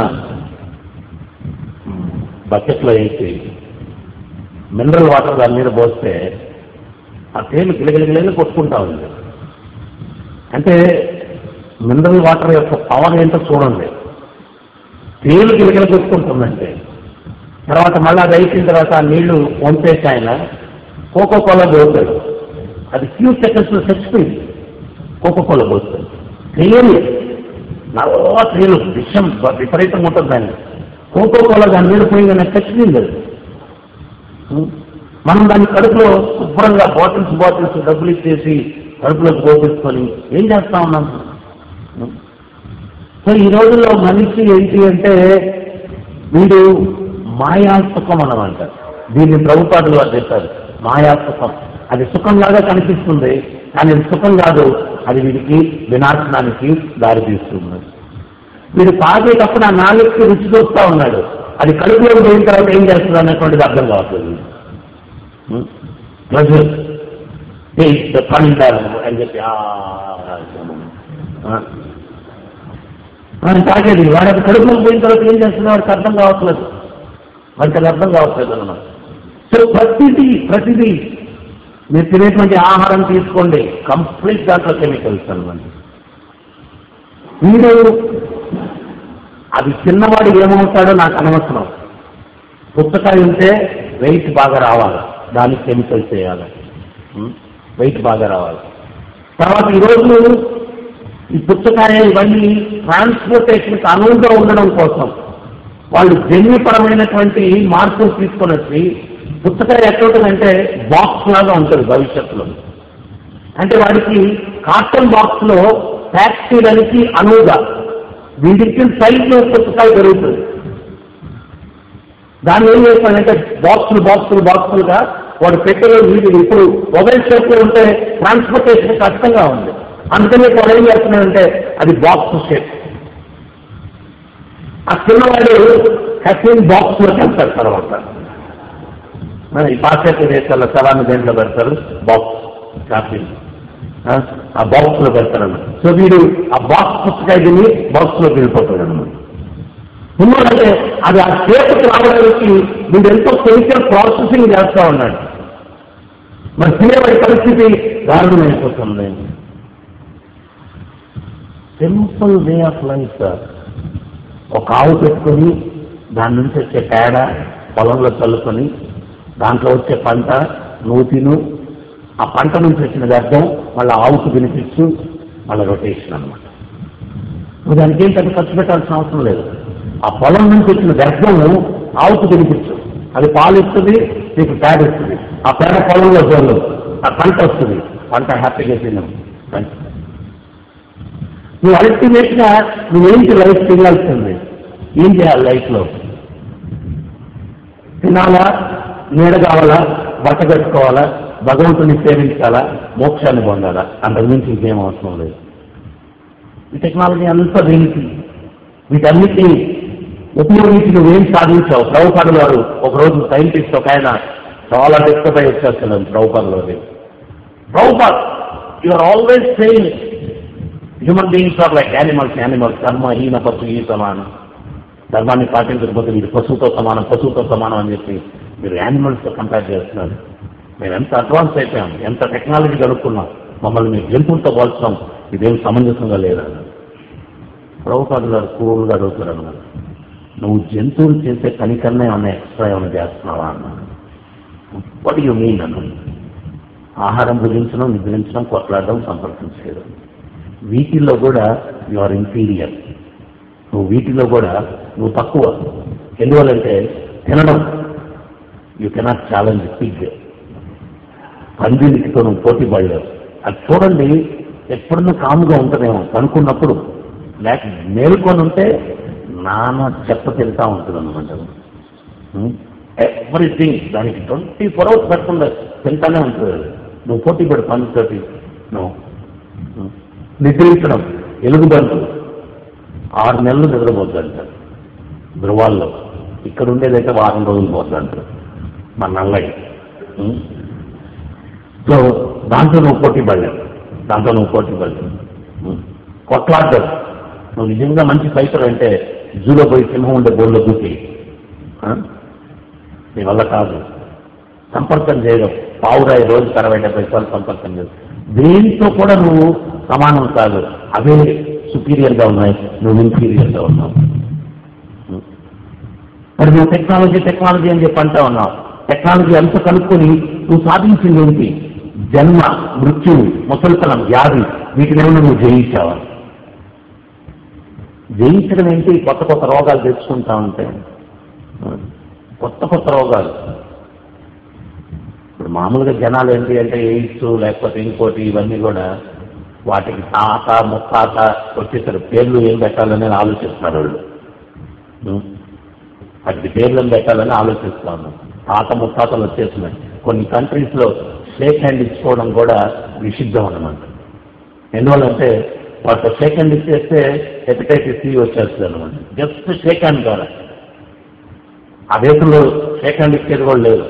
బకెట్లో వేసి మినరల్ వాటర్ దాని మీద పోస్తే ఆ తేలు గిలగిలగిలని కొట్టుకుంటా ఉంది అంటే మినరల్ వాటర్ యొక్క పవర్ ఏంటో చూడండి తేలు గిలగిల కొట్టుకుంటుందంటే తర్వాత మళ్ళీ అది అయిపోయిన తర్వాత ఆ నీళ్లు వంపేసి ఆయన కోకో కోలా పోతాడు అది ఫ్యూ సెకండ్స్ లో చచ్చిపోయింది కోకో కోలా పోస్తాడు తేలు నల్ల తేలు విషం విపరీతంగా ఉంటుంది దాన్ని కోకో కోలా దాని మీద పోయిందని చచ్చిపోయింది అది ఉం? మనం దాన్ని కడుపులో శుభ్రంగా బాటిల్స్ బాటిల్స్ డబ్బులు ఇచ్చేసి కడుపులోకి పోసేసుకొని ఏం చేస్తా ఉన్నాం ఉం? సో ఈ రోజుల్లో మనిషి ఏంటి అంటే వీడు మాయాసుఖం అనమాట దీన్ని ప్రభుపాదులు వారు చెప్పారు మాయాసుఖం అది సుఖంలాగా కనిపిస్తుంది కానీ అది సుఖం కాదు అది వీడికి వినాశనానికి దారి తీస్తుంది వీడు తాగేటప్పుడు ఆ నాలుగుకి రుచి చూస్తా ఉన్నాడు అది కడుపులో పోయిన తర్వాత ఏం చేస్తుంది అనేటువంటిది అర్థం కావట్లేదు ప్రెజర్ పండారు అని చెప్పి ఆ, ఆ. వాడు తాగేది వాడు అది కడుపులో పోయిన తర్వాత ఏం చేస్తుంది వాడికి అర్థం కావట్లేదు వాడికి అది అర్థం కావట్లేదు అన్నమాట సో ప్రతిదీ ప్రతిదీ మీరు తినేటువంటి ఆహారం తీసుకోండి కంప్లీట్ దాంట్లో కెమికల్స్ అనమాట వీడు అది చిన్నవాడు ఏమవుతాడో నాకు అనవసరం పుస్తకాలు ఉంటే వెయిట్ బాగా రావాలి దానికి కెమికల్స్ చేయాలి వెయిట్ బాగా రావాలి తర్వాత ఈరోజు ఈ పుస్తకాయ ఇవన్నీ ట్రాన్స్పోర్టేషన్కి అనువుగా ఉండడం కోసం వాళ్ళు జన్యుపరమైనటువంటి మార్పులు తీసుకొని వచ్చి పుస్తకాయ ఎట్లా ఉంటుందంటే బాక్స్ లాగా ఉంటుంది భవిష్యత్తులో అంటే వాడికి కార్టన్ బాక్స్ లో ప్యాక్ చేయడానికి అనువుగా వీడికి సైజ్ పుస్తకాలు పెరుగుతుంది దాన్ని ఏం చేస్తానంటే బాక్సులు బాక్సులు బాక్సులుగా వాడు పెట్టెలో వీడి ఇప్పుడు మొబైల్ షాప్ లో ఉంటే ట్రాన్స్పోర్టేషన్ కష్టంగా ఉంది అందుకని వాడు ఏం చేస్తున్నాడంటే అది బాక్స్ షేప్ ఆ చిన్నవాడు కసిన్ బాక్స్ లోకి వెళ్తాడు తర్వాత మన ఈ పాశ్చాత్య దేశాల్లో సలాన్ని దేంట్లో పెడతారు బాక్స్ కాఫీ ఆ, ఆ బాక్స్ లో పెడతారు సో వీడు ఆ బాక్స్ పుస్తకాయ తిని బాక్స్ లోకి వెళ్ళిపోతాడు అనమాట ఎందుకంటే అది ఆ షేప్కి రావడానికి వీడు ఎంతో కెమికల్ ప్రాసెసింగ్ చేస్తా ఉన్నాడు మరి తినేవాడి పరిస్థితి దారుణమైపోతుంది simple way of life sir ఒక ఆవు పెట్టుకొని దాని నుంచి వచ్చే పేడ పొలంలో చల్లుకొని దాంట్లో వచ్చే పంట నువ్వు తిను ఆ పంట నుంచి వచ్చిన వ్యర్థం వాళ్ళ ఆవుకు తినిపించు వాళ్ళ రొటేషన్ అనమాట నువ్వు దానికి ఏం పెద్ద ఖర్చు పెట్టాల్సిన అవసరం లేదు ఆ పొలం నుంచి వచ్చిన వ్యర్థము ఆవుకు తినిపించు అది పాలు ఇస్తుంది నీకు పేడ ఇస్తుంది ఆ పేడ పొలంలో జోలు ఆ పంట వస్తుంది పంట హ్యాపీగా తిన్నాం నువ్వు అల్టిమేట్ గా నువ్వేంటి లైఫ్ తినాల్సింది ఏం చేయాలి లైఫ్ లో తినాలా నీడ కావాలా బట్ట కట్టుకోవాలా భగవంతుని సేవించాలా మోక్షాన్ని పొందాలా అంతకుమించి ఇంకేం అవసరం లేదు ఈ టెక్నాలజీ అంతా దీనికి వీటన్నిటిని ఉపయోగించి నువ్వేం సాధించావు ప్రభుపాదులు వారు ఒకరోజు సైంటిస్ట్ ఒక ఆయన చాలా డిస్టర్బ్ అయి వచ్చేస్తున్నాడు ప్రభుపాదులు వారి Prabhupad you are always saying human beings are like animals animals కర్మ హీన పశు ఈ సమానం ధర్మాన్ని పాటించకపోతే వీడు పశువుతో సమానం పశువుతో సమానం అని చెప్పి మీరు యానిమల్స్తో కంపేర్ చేస్తున్నారు మేము ఎంత అడ్వాన్స్ అయిపోయాం ఎంత టెక్నాలజీ కనుక్కున్నాం మమ్మల్ని మీరు జంతువులతో పోల్చడం ఇదేం సమంజసంగా లేదన్నారు ప్రభుపాదు గారు కూరుగా అడుగుతారు అన్నారు నువ్వు జంతువులు చేసే పనికన్నా ఏమన్నా ఎక్స్ట్రా ఏమైనా చేస్తున్నావా అన్నాను వాట్ యు మీన్ అన్నాను ఆహారం భుజించడం నిద్రించడం కొట్లాడడం సంపర్కించడం వీటిల్లో కూడా యు ఆర్ ఇన్ఫీరియర్ నువ్వు వీటిలో కూడా నువ్వు తక్కువ ఎందువల్లంటే తినడం యూ కెనాట్ ఛాలెంజ్ పిగ్ పందిరికితో నువ్వు పోటీ పడలేవు అది చూడండి ఎప్పుడన్నా కాముగా ఉంటుందేమో అనుకున్నప్పుడు లేక మేల్కొని ఉంటే నాన్న చెప్ప తింటా ఉంటుంది అనమాట ఎవ్రీథింగ్ దానికి ట్వంటీ ఫోర్ అవర్స్ పెట్టకుండా తింటానే ఉంటుంది అది. నువ్వు పోటీ పడు పందితోటి నువ్వు నిద్రించడం ఎలుగుబంటు ఆరు నెలలు నిద్రపోద్దంటారు ధృవాల్లో ఇక్కడ ఉండేదైతే వారం రోజులు పోద్దంటారు మన నల్లయ్య ఉం? సో దాంట్లో నువ్వు పోటీ పడలేవు దాంట్లో నువ్వు పోటీ పడలేవు ఉం? కొట్లాడతావు నువ్వు నిజంగా మంచి ఫైటర్ అంటే జూలో పోయి సింహం ఉండే బోర్లో దూకి ఆ? నీ వల్ల కాదు సంపర్కం చేయడం పావురాయి రోజుకి అరవై డెబ్బై సార్లు సంపర్కం చేయడం దేంతో కూడా నువ్వు సమానం కాదు అవే సుపీరియర్ గా ఉన్నాయి నువ్వు ఇన్ఫీరియర్ గా ఉన్నావు మరి నువ్వు టెక్నాలజీ టెక్నాలజీ అని చెప్పి అంటా ఉన్నావు టెక్నాలజీ అంత కనుక్కొని నువ్వు సాధించింది ఏంటి జన్మ మృత్యువు ముసల్తనం వ్యాధి వీటినేమో నువ్వు జయించావా జయించడం ఏంటి కొత్త కొత్త రోగాలు తెచ్చుకుంటా ఉంటే కొత్త కొత్త రోగాలు ఇప్పుడు మామూలుగా జనాలు ఏంటి అంటే ఎయిడ్స్ లేకపోతే ఇంకోటి ఇవన్నీ కూడా వాటికి తాత ముత్తాత వచ్చేసరి పేర్లు ఏం పెట్టాలని ఆలోచిస్తున్నారు వాళ్ళు ఉం? వాటికి పేర్లను పెట్టాలని ఆలోచిస్తా ఉన్నాం తాత ముత్తాతలు వచ్చేస్తున్నాయి కొన్ని కంట్రీస్ లో షేక్ హ్యాండ్ ఇచ్చుకోవడం కూడా నిషిద్ధం అన్నమాట ఎందువల్లంటే వాళ్ళతో షేక్ హ్యాండ్ ఇచ్చేస్తే హెపటైటిస్ సి వచ్చేస్తుంది అనమాట జస్ట్ షేక్ హ్యాండ్ ద్వారా ఆ దేశంలో షేక్ హ్యాండ్ ఇచ్చేది కూడా లేదు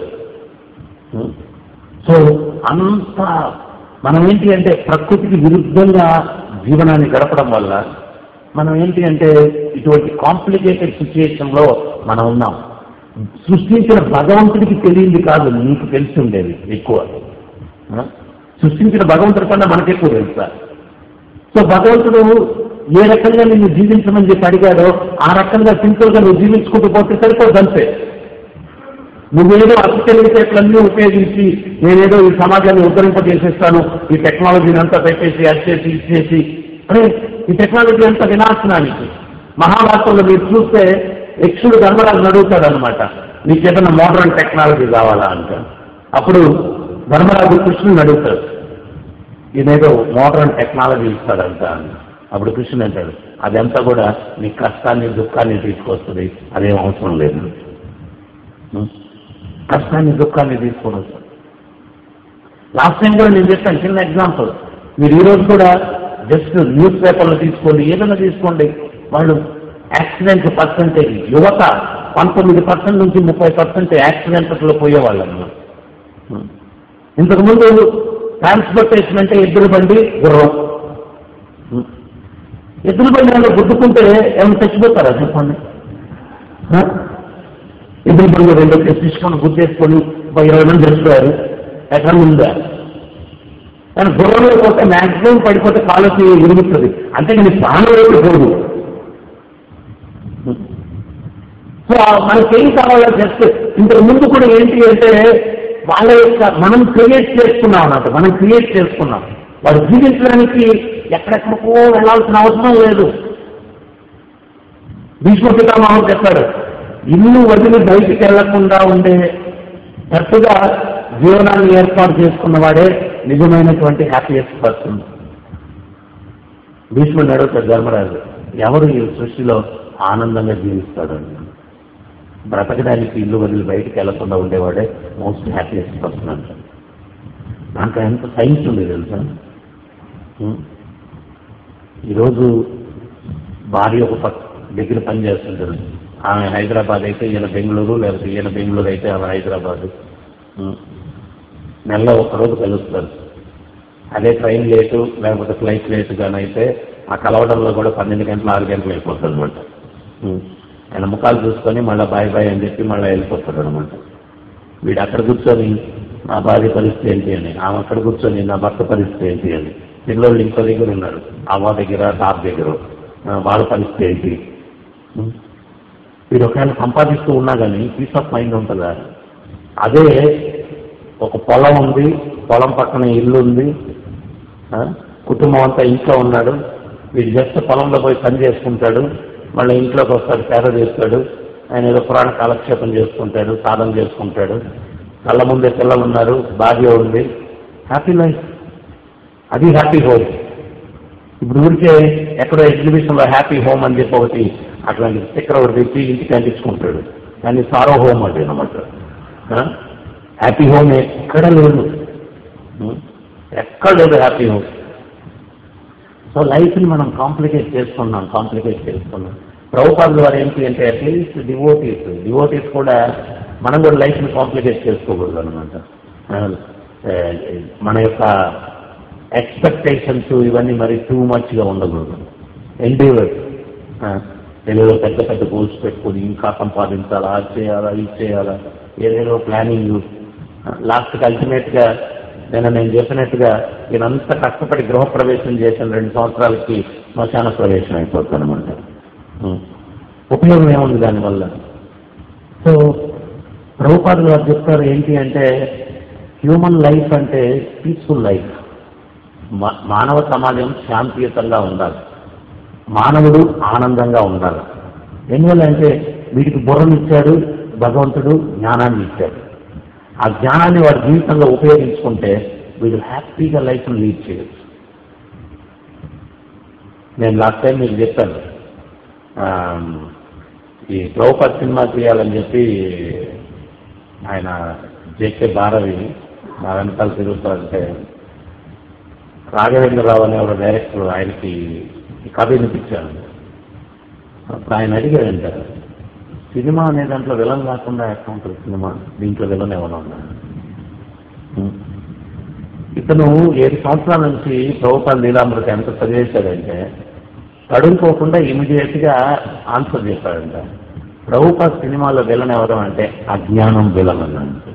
సో అంత మనం ఏంటి అంటే ప్రకృతికి విరుద్ధంగా జీవనాన్ని గడపడం వల్ల మనం ఏంటి అంటే ఇటువంటి కాంప్లికేటెడ్ సిచ్యుయేషన్ లో మనం ఉన్నాం సృష్టించిన భగవంతుడికి తెలియంది కాదు నీకు తెలిసి ఉండేది ఎక్కువ ఆ? సృష్టించిన భగవంతుడి కన్నా మనకి ఎక్కువ తెలుసా సో భగవంతుడు ఏ రకంగా నిన్ను జీవించమని చెప్పి అడిగాడో ఆ రకంగా సింపుల్ గా నువ్వు జీవించుకుంటూ పోతే సరిపోదు అంతే నువ్వేదో అతి తెలివితేటలన్నీ ఉపయోగించి నేనేదో ఈ సమాజాన్ని ఉద్ధరింపజేసేస్తాను ఈ టెక్నాలజీని అంతా పెట్టేసి అది చేసి ఇది చేసి అరే ఈ టెక్నాలజీ అంతా వినాశనానికి మహాభారతంలో మీరు చూస్తే యక్షుడు ధర్మరాజు అడుగుతాడు అనమాట నీకు ఏదైనా మోడర్న్ టెక్నాలజీ కావాలా అంట అప్పుడు ధర్మరాజు కృష్ణుని అడుగుతాడు ఇదేదో మోడర్న్ టెక్నాలజీ ఇస్తాడంట అని అప్పుడు కృష్ణుడు అంటాడు అదంతా కూడా నీ కష్టాన్ని దుఃఖాన్ని తీసుకొస్తుంది అదేం అవసరం లేదు ఉం? కష్టాన్ని దుఃఖాన్ని తీసుకొని వస్తాడు లాస్ట్ టైం కూడా నేను చెప్పాను చిన్న ఎగ్జాంపుల్ మీరు ఈ రోజు కూడా జస్ట్ న్యూస్ పేపర్లు తీసుకోండి ఏదైనా తీసుకోండి వాళ్ళు యాక్సిడెంట్ పర్సంటేజ్ యువత పంతొమ్మిది పర్సెంట్ నుంచి ముప్పై పర్సెంట్ యాక్సిడెంట్లలో పోయేవాళ్ళు అన్నమాట ఇంతకుముందు ట్రాన్స్పోర్టేషన్ అంటే ఎద్దుల బండి గుర్రం ఎద్దుల బండి వాళ్ళు గుద్దుకుంటే ఏమైనా చచ్చిపోతారా చెప్పండి ఆ? ఎద్దుల బండి రెండు తీసుకొని గుద్దేసుకొని ఒక ఇరవై మంది చచ్చిపోయారు ఎక్కడ ఉందా కానీ గుర్రంలో పోతే మ్యాక్సిమం పడిపోతే కాలుకి విరుగుతుంది అంతేగాని ప్రాణం అయితే పోదు సో మనకి ఏం కావాలో జస్ట్ ఇంతకు ముందు కూడా ఏంటి అంటే వాళ్ళ యొక్క మనం క్రియేట్ చేసుకున్నాం అన్నమాట మనం క్రియేట్ చేసుకున్నాం వాడు జీవించడానికి ఎక్కడెక్కడికో వెళ్ళాల్సిన అవసరం లేదు భీష్మ పితామహుడు చెప్పాడు ఇల్లు వదిలి బయటికి వెళ్లకుండా ఉండే కరెక్ట్గా జీవనాన్ని ఏర్పాటు చేసుకున్న వాడే నిజమైనటువంటి హ్యాపీయెస్ట్ పర్సన్ భీష్ముడు అడుగుతాడు ధర్మరాజు ఎవరు ఈ సృష్టిలో ఆనందంగా జీవిస్తాడు అని బ్రతకడానికి ఇల్లు వదిలి బయటికి వెళ్లకుండా ఉండేవాడే మోస్ట్ హ్యాపీయెస్ట్ పర్సన్ అంట దాంట్లో ఎంత సైన్స్ ఉంది తెలుసా ఉం? ఈరోజు భార్య ఒక పక్క దగ్గర పని చేస్తుంటారు ఆమె హైదరాబాద్ అయితే ఈయన బెంగళూరు లేకపోతే ఈయన బెంగళూరు అయితే ఆమె హైదరాబాద్ ఉం. నెలలో ఒకరోజు కలుస్తారు అదే ట్రైన్ లేటు లేకపోతే ఫ్లైట్ లేటు కానీ అయితే ఆ కలవడంలో కూడా పన్నెండు గంటలు ఆరు గంటలు అయిపోతుంది అనమాట ఆయన ముఖాలు చూసుకొని మళ్ళీ బాయ్ బాయ్ అని చెప్పి మళ్ళీ వెళ్ళిపోతాడు అనమాట వీడు అక్కడ కూర్చొని నా భార్య పరిస్థితి ఏంటి అని ఆమె అక్కడ కూర్చొని నా భర్త పరిస్థితి ఏంటి అని పిల్లలు ఇంకో దగ్గర ఉన్నారు అవ్వ దగ్గర టాప్ దగ్గర ఆ, వాళ్ళ పరిస్థితి ఏంటి ఉం? వీడు ఒకవేళ సంపాదిస్తూ ఉన్నా కానీ పీస్ ఆఫ్ మైండ్ ఉంటుందా అదే ఒక పొలం ఉంది పొలం పక్కన ఇల్లు ఉంది ఆ, కుటుంబం అంతా ఇంట్లో ఉన్నాడు వీడు జస్ట్ పొలంలో పోయి పని చేసుకుంటాడు మళ్ళీ ఇంట్లోకి వస్తాడు సేవ చేస్తాడు ఆయన ఏదో పురాణ కాలక్షేపం చేసుకుంటాడు సాధన చేసుకుంటాడు కళ్ళ ముందే పిల్లలు ఉన్నారు భార్య ఉంది హ్యాపీ లైఫ్ అది హ్యాపీ హోమ్ ఇప్పుడు ఊరికే ఎక్కడో ఎగ్జిబిషన్లో హ్యాపీ హోమ్ అని చెప్పి ఒకటి అట్లాంటి స్టిక్కర్ ఒకటి తెచ్చి ఇంటికి అంటించుకుంటాడు దాన్ని సారో హోమ్ అంటే అనమాట హ్యాపీ హోమ్ ఎక్కడ లేదు ఉం? ఎక్కడ లేదు హ్యాపీ హోమ్ సో లైఫ్ని మనం కాంప్లికేట్ చేసుకున్నాం కాంప్లికేట్ చేసుకున్నాం ప్రభుపాదుల వారు ఏంటి అంటే అట్లీస్ట్ డివోటీస్ డివోటీస్ కూడా మనం కూడా లైఫ్ని కాంప్లికేట్ చేసుకోకూడదు అనమాట మన యొక్క ఎక్స్పెక్టేషన్స్ ఇవన్నీ మరి టూ మచ్గా ఉండకూడదు ఎండివర్ ఏదేదో పెద్ద పెద్ద గోల్స్ పెట్టుకొని ఇంకా సంపాదించాలా అది చేయాలా ఇది చేయాలా ఏదేదో ప్లానింగ్ లాస్ట్కి అల్టిమేట్గా నేను నేను చెప్పినట్టుగా నేనంత కష్టపడి గృహప్రవేశం చేసిన రెండు సంవత్సరాలకి శ్మశాన ప్రవేశం అయిపోతుంది అనమాట ఉపయోగం ఏముంది దానివల్ల సో ప్రభుపాదులు వారు చెప్తారు ఏంటి అంటే హ్యూమన్ లైఫ్ అంటే పీస్ఫుల్ లైఫ్ మా- మానవ సమాజం శాంతియుతంగా ఉండాలి మానవుడు ఆనందంగా ఉండాలి ఎందువల్ల అంటే వీడికి బుర్రనిచ్చాడు భగవంతుడు జ్ఞానాన్ని ఇచ్చాడు ఆ జ్ఞానాన్ని వాడి జీవితంలో ఉపయోగించుకుంటే వీడు హ్యాపీగా లైఫ్ను లీడ్ చేయొచ్చు నేను లాస్ట్ టైం మీకు చెప్పాను ఆ, ఈ ద్రౌపది సినిమా చేయాలని చెప్పి ఆయన జేకే భారవి నా వెనకాల తిరుగుతారంటే రాఘవేంద్రరావు అనే ఒక డైరెక్టర్ ఆయనకి ఈ కథ వినిపించాను అప్పుడు ఆయన అడిగాడంట సినిమా అనే దాంట్లో విలన్ కాకుండా ఎట్లా ఉంటుంది సినిమా దీంట్లో విలన్ ఏమైనా ఉన్నా ఇతను ఏడు సంవత్సరాల నుంచి ప్రభుత్వ లీలామృత ఎంత చదివేశాడంటే కడుక్కోకుండా ఇమీడియట్ గా ఆన్సర్ చెప్పాడంట ప్రభుత్వ సినిమాలో విలన్ ఎవరు అంటే అజ్ఞానం విలన్ అన్నాడు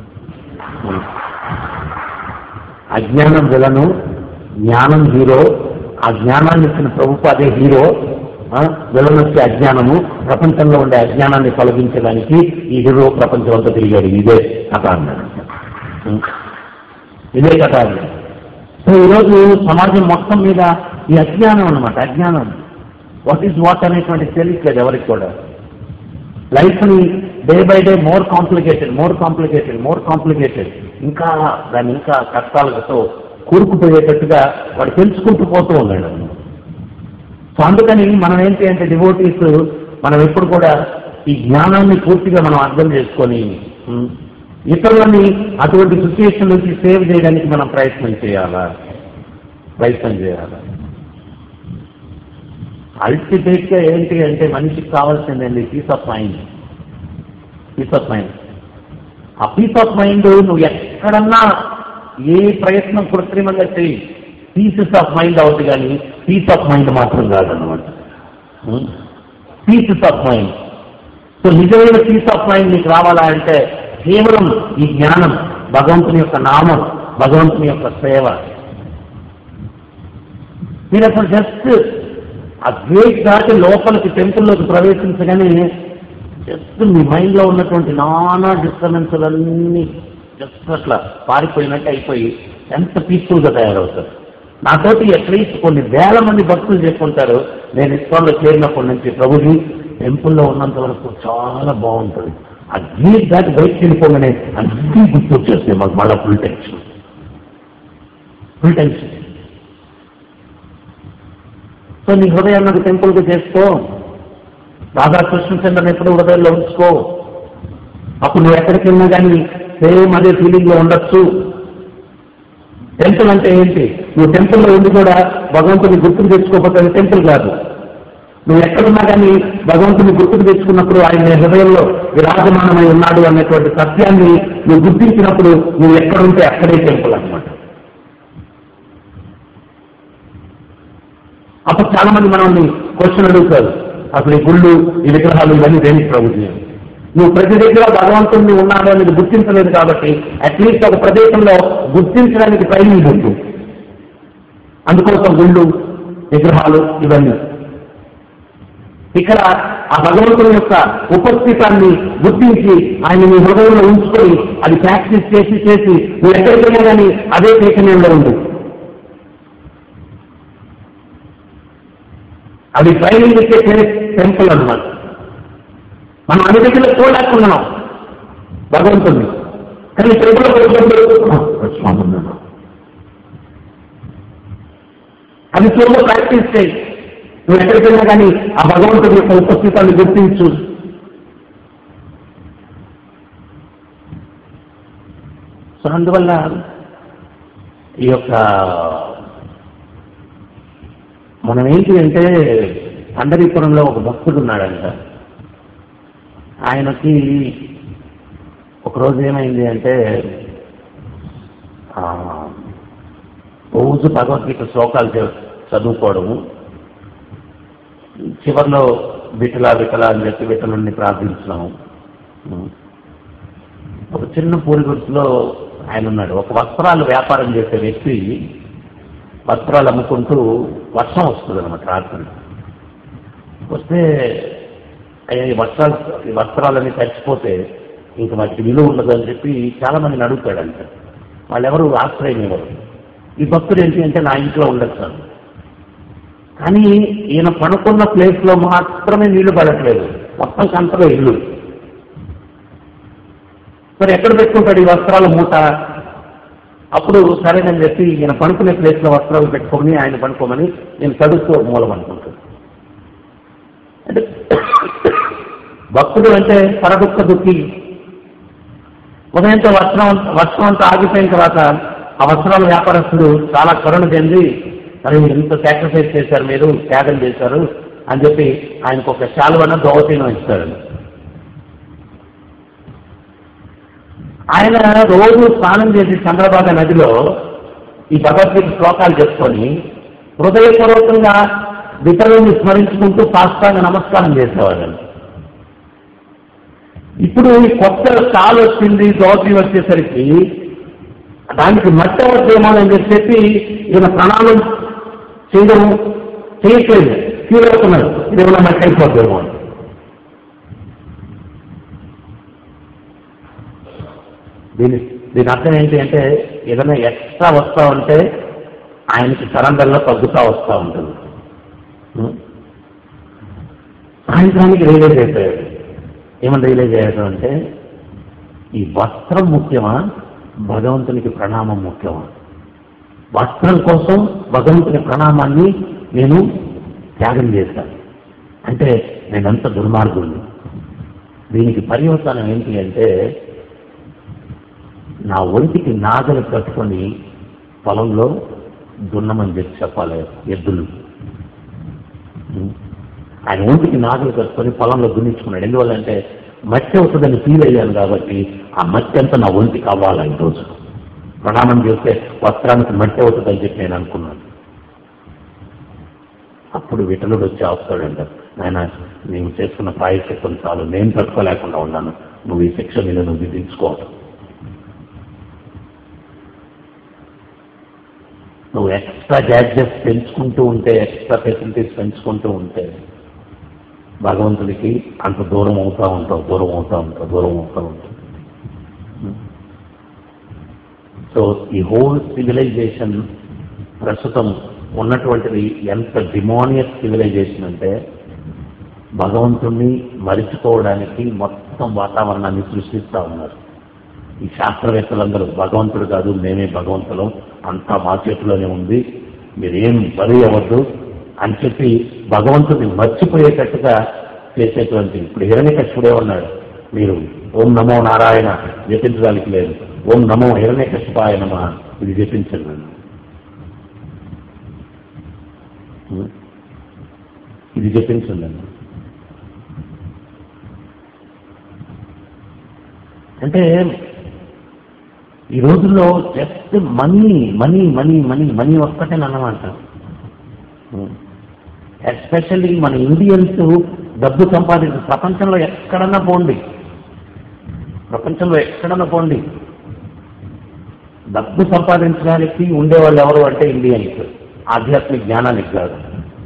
అజ్ఞానం విలను జ్ఞానం హీరో ఆ జ్ఞానాన్ని ఇచ్చిన ప్రభుత్వ హీరో ఆ, విలన్ వచ్చే అజ్ఞానము ప్రపంచంలో ఉండే అజ్ఞానాన్ని తొలగించడానికి ఈ హీరో ప్రపంచం అంతా తిరిగాడు ఇదే కథ అన్నాడు ఉం. ఇదే కథ అన్నాడు సో ఈరోజు సమాజం మొత్తం మీద ఈ అజ్ఞానం అన్నమాట అజ్ఞానం వాట్ ఈజ్ వాట్ అనేటువంటి తెలియట్లేదు ఎవరికి కూడా లైఫ్ ని day by day more complicated more complicated more complicated ఇంకా దాన్ని ఇంకా కష్టాలతో కూరుకుపోయేటట్టుగా వాడు పెంచుకుంటూ పోతూ ఉన్నాడు సో అందుకని మనం ఏంటి అంటే డివోటీస్ మనం ఎప్పుడు కూడా ఈ జ్ఞానాన్ని పూర్తిగా మనం అర్థం చేసుకొని ఉమ్, ఇతరులని అటువంటి సిచ్యుయేషన్ నుంచి సేవ్ చేయడానికి మనం ప్రయత్నం చేయాలా ప్రయత్నం చేయాలా అల్టిమేట్ గా ఏంటి అంటే మనిషికి కావాల్సిందండి peace of mind peace of mind ఆ పీస్ ఆఫ్ మైండ్ నువ్వు ఎక్కడన్నా ఏ ప్రయత్నం కృత్రిమంగా చేయి పీసెస్ ఆఫ్ మైండ్ అవుతుంది కానీ పీస్ ఆఫ్ మైండ్ మాత్రం కాదనమాట పీసెస్ ఆఫ్ మైండ్ సో నిజమైన పీస్ ఆఫ్ మైండ్ నీకు రావాలా అంటే కేవలం ఈ జ్ఞానం భగవంతుని యొక్క నామం భగవంతుని యొక్క సేవ మీరు అసలు జస్ట్ ఆ గేట్ దాటి లోపలికి టెంపుల్లోకి ప్రవేశించగానే జస్ట్ మీ మైండ్లో ఉన్నటువంటి నానా డిస్టర్బెన్స్లన్నీ జస్ట్ అట్లా పారిపోయినట్టు అయిపోయి ఎంత పీస్ఫుల్గా తయారవుతారు నాతోటి అట్లీస్ట్ కొన్ని వేల మంది భక్తులు చెప్పుకుంటారు నేను ఇస్కాన్లో చేరినప్పటి నుంచి ప్రభుజీ టెంపుల్లో ఉన్నంత వరకు చాలా బాగుంటుంది ఆ గేట్ దాటి బయటకు వెళ్ళిపోగానే అన్నీ గుర్తొచ్చేస్తాయి మాకు మళ్ళీ full tension full tension so నీ హృదయాన్ని టెంపుల్గా చేసుకో రాధాకృష్ణ చంద్రని ఎప్పుడు హృదయంలో ఉంచుకో అప్పుడు నువ్వు ఎక్కడికి వెళ్ళినా కానీ సేమ్ అదే ఫీలింగ్ లో ఉండొచ్చు టెంపుల్ అంటే ఏంటి నువ్వు టెంపుల్లో ఉండి కూడా భగవంతుని గుర్తుకు తెచ్చుకోకపోతే అది టెంపుల్ కాదు నువ్వు ఎక్కడున్నా కానీ భగవంతుని గుర్తుకు తెచ్చుకున్నప్పుడు ఆయన నీ హృదయంలో విరాజమానమై ఉన్నాడు అనేటువంటి సత్యాన్ని నువ్వు గుర్తించినప్పుడు నువ్వు ఎక్కడుంటే అక్కడే టెంపుల్ అన్నమాట అప్పుడు చాలా మంది మనల్ని క్వశ్చన్ అడుగుతారు అసలు ఈ గుళ్ళు ఈ విగ్రహాలు ఇవన్నీ దేనికి ప్రభుత్వం నువ్వు ప్రతి దగ్గర భగవంతుడిని ఉన్నాడు అనేది గుర్తించలేదు కాబట్టి అట్లీస్ట్ ఒక ప్రదేశంలో గుర్తించడానికి ప్రయత్నించు అందుకోసం గుళ్ళు విగ్రహాలు ఇవన్నీ ఇక్కడ ఆ భగవంతుని యొక్క ఉపస్థితాన్ని గుర్తించి ఆయన నీ హృదయంలో ఉంచుకొని అది ప్రాక్టీస్ చేసి చేసి నువ్వు ఎక్కడికైనా కానీ అదే చైతన్యంలో ఉంది అది ట్రైనింగ్ ఇచ్చే టెంపుల్ అన్నమాట మనం అన్ని దగ్గర చూడలేకున్నాం భగవంతుడిని కానీ టెంపుల్ వచ్చినప్పుడు స్వామి ఉన్నాడు. అది చూడ ప్రాక్టీస్ చేయి నువ్వు ఎక్కడికైనా కానీ ఆ భగవంతుడి యొక్క ఉపస్థితాన్ని గుర్తించు సో అందువల్ల ఈ యొక్క మనం ఏంటి అంటే పండరీపురంలో ఒక భక్తుడు ఉన్నాడంట ఆయనకి ఒకరోజు ఏమైంది అంటే ఆ, రోజు భగవద్గీత శ్లోకాలు చ- చదువుకోవడము చివరిలో విఠలా విఠలా అని చెప్పి విఠలుని ప్రార్థించినాము ఒక చిన్న పూరి గుర్తులో ఆయన ఉన్నాడు ఒక వస్త్రాలు వ్యాపారం చేసే వ్యక్తి వస్త్రాలు అమ్ముకుంటూ వర్షం వస్తుంది అనమాట రాత్రి వస్తే అయ్యా ఈ వస్త్రాలు ఈ వస్త్రాలన్నీ చచ్చిపోతే ఇంక వాటికి విలువ ఉండదు అని చెప్పి చాలా మందిని అడుగుతాడంట వాళ్ళెవరు ఆశ్రయం ఇవ్వరు ఈ భక్తుడు ఏంటి అంటే నా ఇంట్లో ఉండదు సార్ కానీ ఈయన పడుకున్న ప్లేస్ లో మాత్రమే నీళ్లు పడట్లేదు మొత్తం కంతలో ఇల్లు మరి ఎక్కడ పెట్టుకుంటాడు ఈ వస్త్రాల మూట అప్పుడు సరేనని చెప్పి ఈయన పడుకునే ప్లేస్ లో వస్త్రాలు పెట్టుకొని ఆయన పడుకోమని నేను చదువుతూ ఒక మూలం అనుకుంటాను అంటే భక్తుడు అంటే పరదుఃఖ దుఃఖి ఉదయంతో వస్త్రం వర్షం అంతా ఆగిపోయిన తర్వాత ఆ వస్త్రాల వ్యాపారస్తుడు చాలా కరుణ చెంది మరి ఇంత సాక్రిఫైస్ చేశారు మీరు త్యాగం చేశారు అని చెప్పి ఆయనకు ఒక శాలువన్న దోవతీనం ఇస్తాడు ఆయన రోజు స్నానం చేసి చంద్రబాగ నదిలో ఈ భగవద్గీత శ్లోకాలు చెప్పుకొని హృదయపూర్వకంగా వితరుని స్మరించుకుంటూ సాష్టాంగ నమస్కారం చేసేవాడు ఇప్పుడు ఈ కొత్త కాలు వచ్చింది దోతి వచ్చేసరికి దానికి మట్టి అవద్దేమో అని చెప్పి ఈయన ప్రణాళం చేయడం చేయట్లేదు ఫీల్ అవుతున్నాడు ఇది ఏమైనా మట్టి అయిపోద్దేమో అని దీని దీని అర్థం ఏంటి అంటే ఏదైనా ఎక్స్ట్రా వస్తా ఉంటే ఆయనకి సరెండర్లో తగ్గుతా వస్తూ ఉంటుంది ఉం? సాయంత్రానికి రియలైజ్ అయిపోయాడు ఏమని రియలైజ్ అయ్యాడు అంటే ఈ వస్త్రం ముఖ్యమా భగవంతునికి ప్రణామం ముఖ్యమా వస్త్రం కోసం భగవంతుని ప్రణామాన్ని నేను త్యాగం చేశాను అంటే నేనంత దుర్మార్గుడిని దీనికి పర్యవసానం ఏంటి అంటే నా ఒంటికి నాగలు కట్టుకొని పొలంలో దున్నమని చెప్పి చెప్పాలి ఎద్దులు ఉం. ఆయన ఒంటికి నాగలు కట్టుకొని పొలంలో దున్నించుకున్నాడు ఎందువల్లంటే మట్టి అవుతుందని ఫీల్ అయ్యాను కాబట్టి ఆ మట్టి అంతా నా ఒంటికి అవ్వాలి ఈరోజు ప్రణామం చేస్తే వస్త్రానికి మట్టి అవుతుందని చెప్పి నేను అనుకున్నాను అప్పుడు విటలుడు వచ్చి ఆపుతాడంట ఆయన నీవు చేసుకున్న ప్రాయశ్చిత్తం చాలు నేను తట్టుకోలేకుండా ఉన్నాను నువ్వు ఈ శిక్ష మీద నువ్వు విధించుకోవటం నువ్వు ఎక్స్ట్రా గ్యాడ్జెట్స్ పెంచుకుంటూ ఉంటే ఎక్స్ట్రా ఫెసిలిటీస్ పెంచుకుంటూ ఉంటే భగవంతుడికి అంత దూరం అవుతా ఉంటావు దూరం అవుతా ఉంటావు దూరం అవుతా ఉంటావు సో ఈ హోల్ సివిలైజేషన్ ప్రస్తుతం ఉన్నటువంటిది ఎంత డిమోనియస్ సివిలైజేషన్ అంటే భగవంతుణ్ణి మరిచిపోవడానికి మొత్తం వాతావరణాన్ని సృష్టిస్తా ఉన్నారు ఈ శాస్త్రవేత్తలందరూ భగవంతుడు కాదు మేమే భగవంతులం అంతా మా చేతిలోనే ఉంది మీరేం వరి అవ్వద్దు అని చెప్పి భగవంతుడిని మర్చిపోయేటట్టుగా చేసేటువంటి ఇప్పుడు హిరణ్యకశిపుడే ఉన్నాడు మీరు ఓం నమో నారాయణ జపించడానికి లేదు ఓం నమో హిరణ్యకశిపాయ నమ ఇది జపించండి నన్ను ఇది జపించండి నన్ను అంటే ఈ రోజుల్లో just money money money money money ఒక్కటే అన్నమాట ఎస్పెషల్లీ మన ఇండియన్స్ డబ్బు సంపాదించి ప్రపంచంలో ఎక్కడన్నా పోండి ప్రపంచంలో ఎక్కడన్నా పోండి డబ్బు సంపాదించడానికి ఉండేవాళ్ళు ఎవరు అంటే ఇండియన్స్ ఆధ్యాత్మిక జ్ఞానానికి కాదు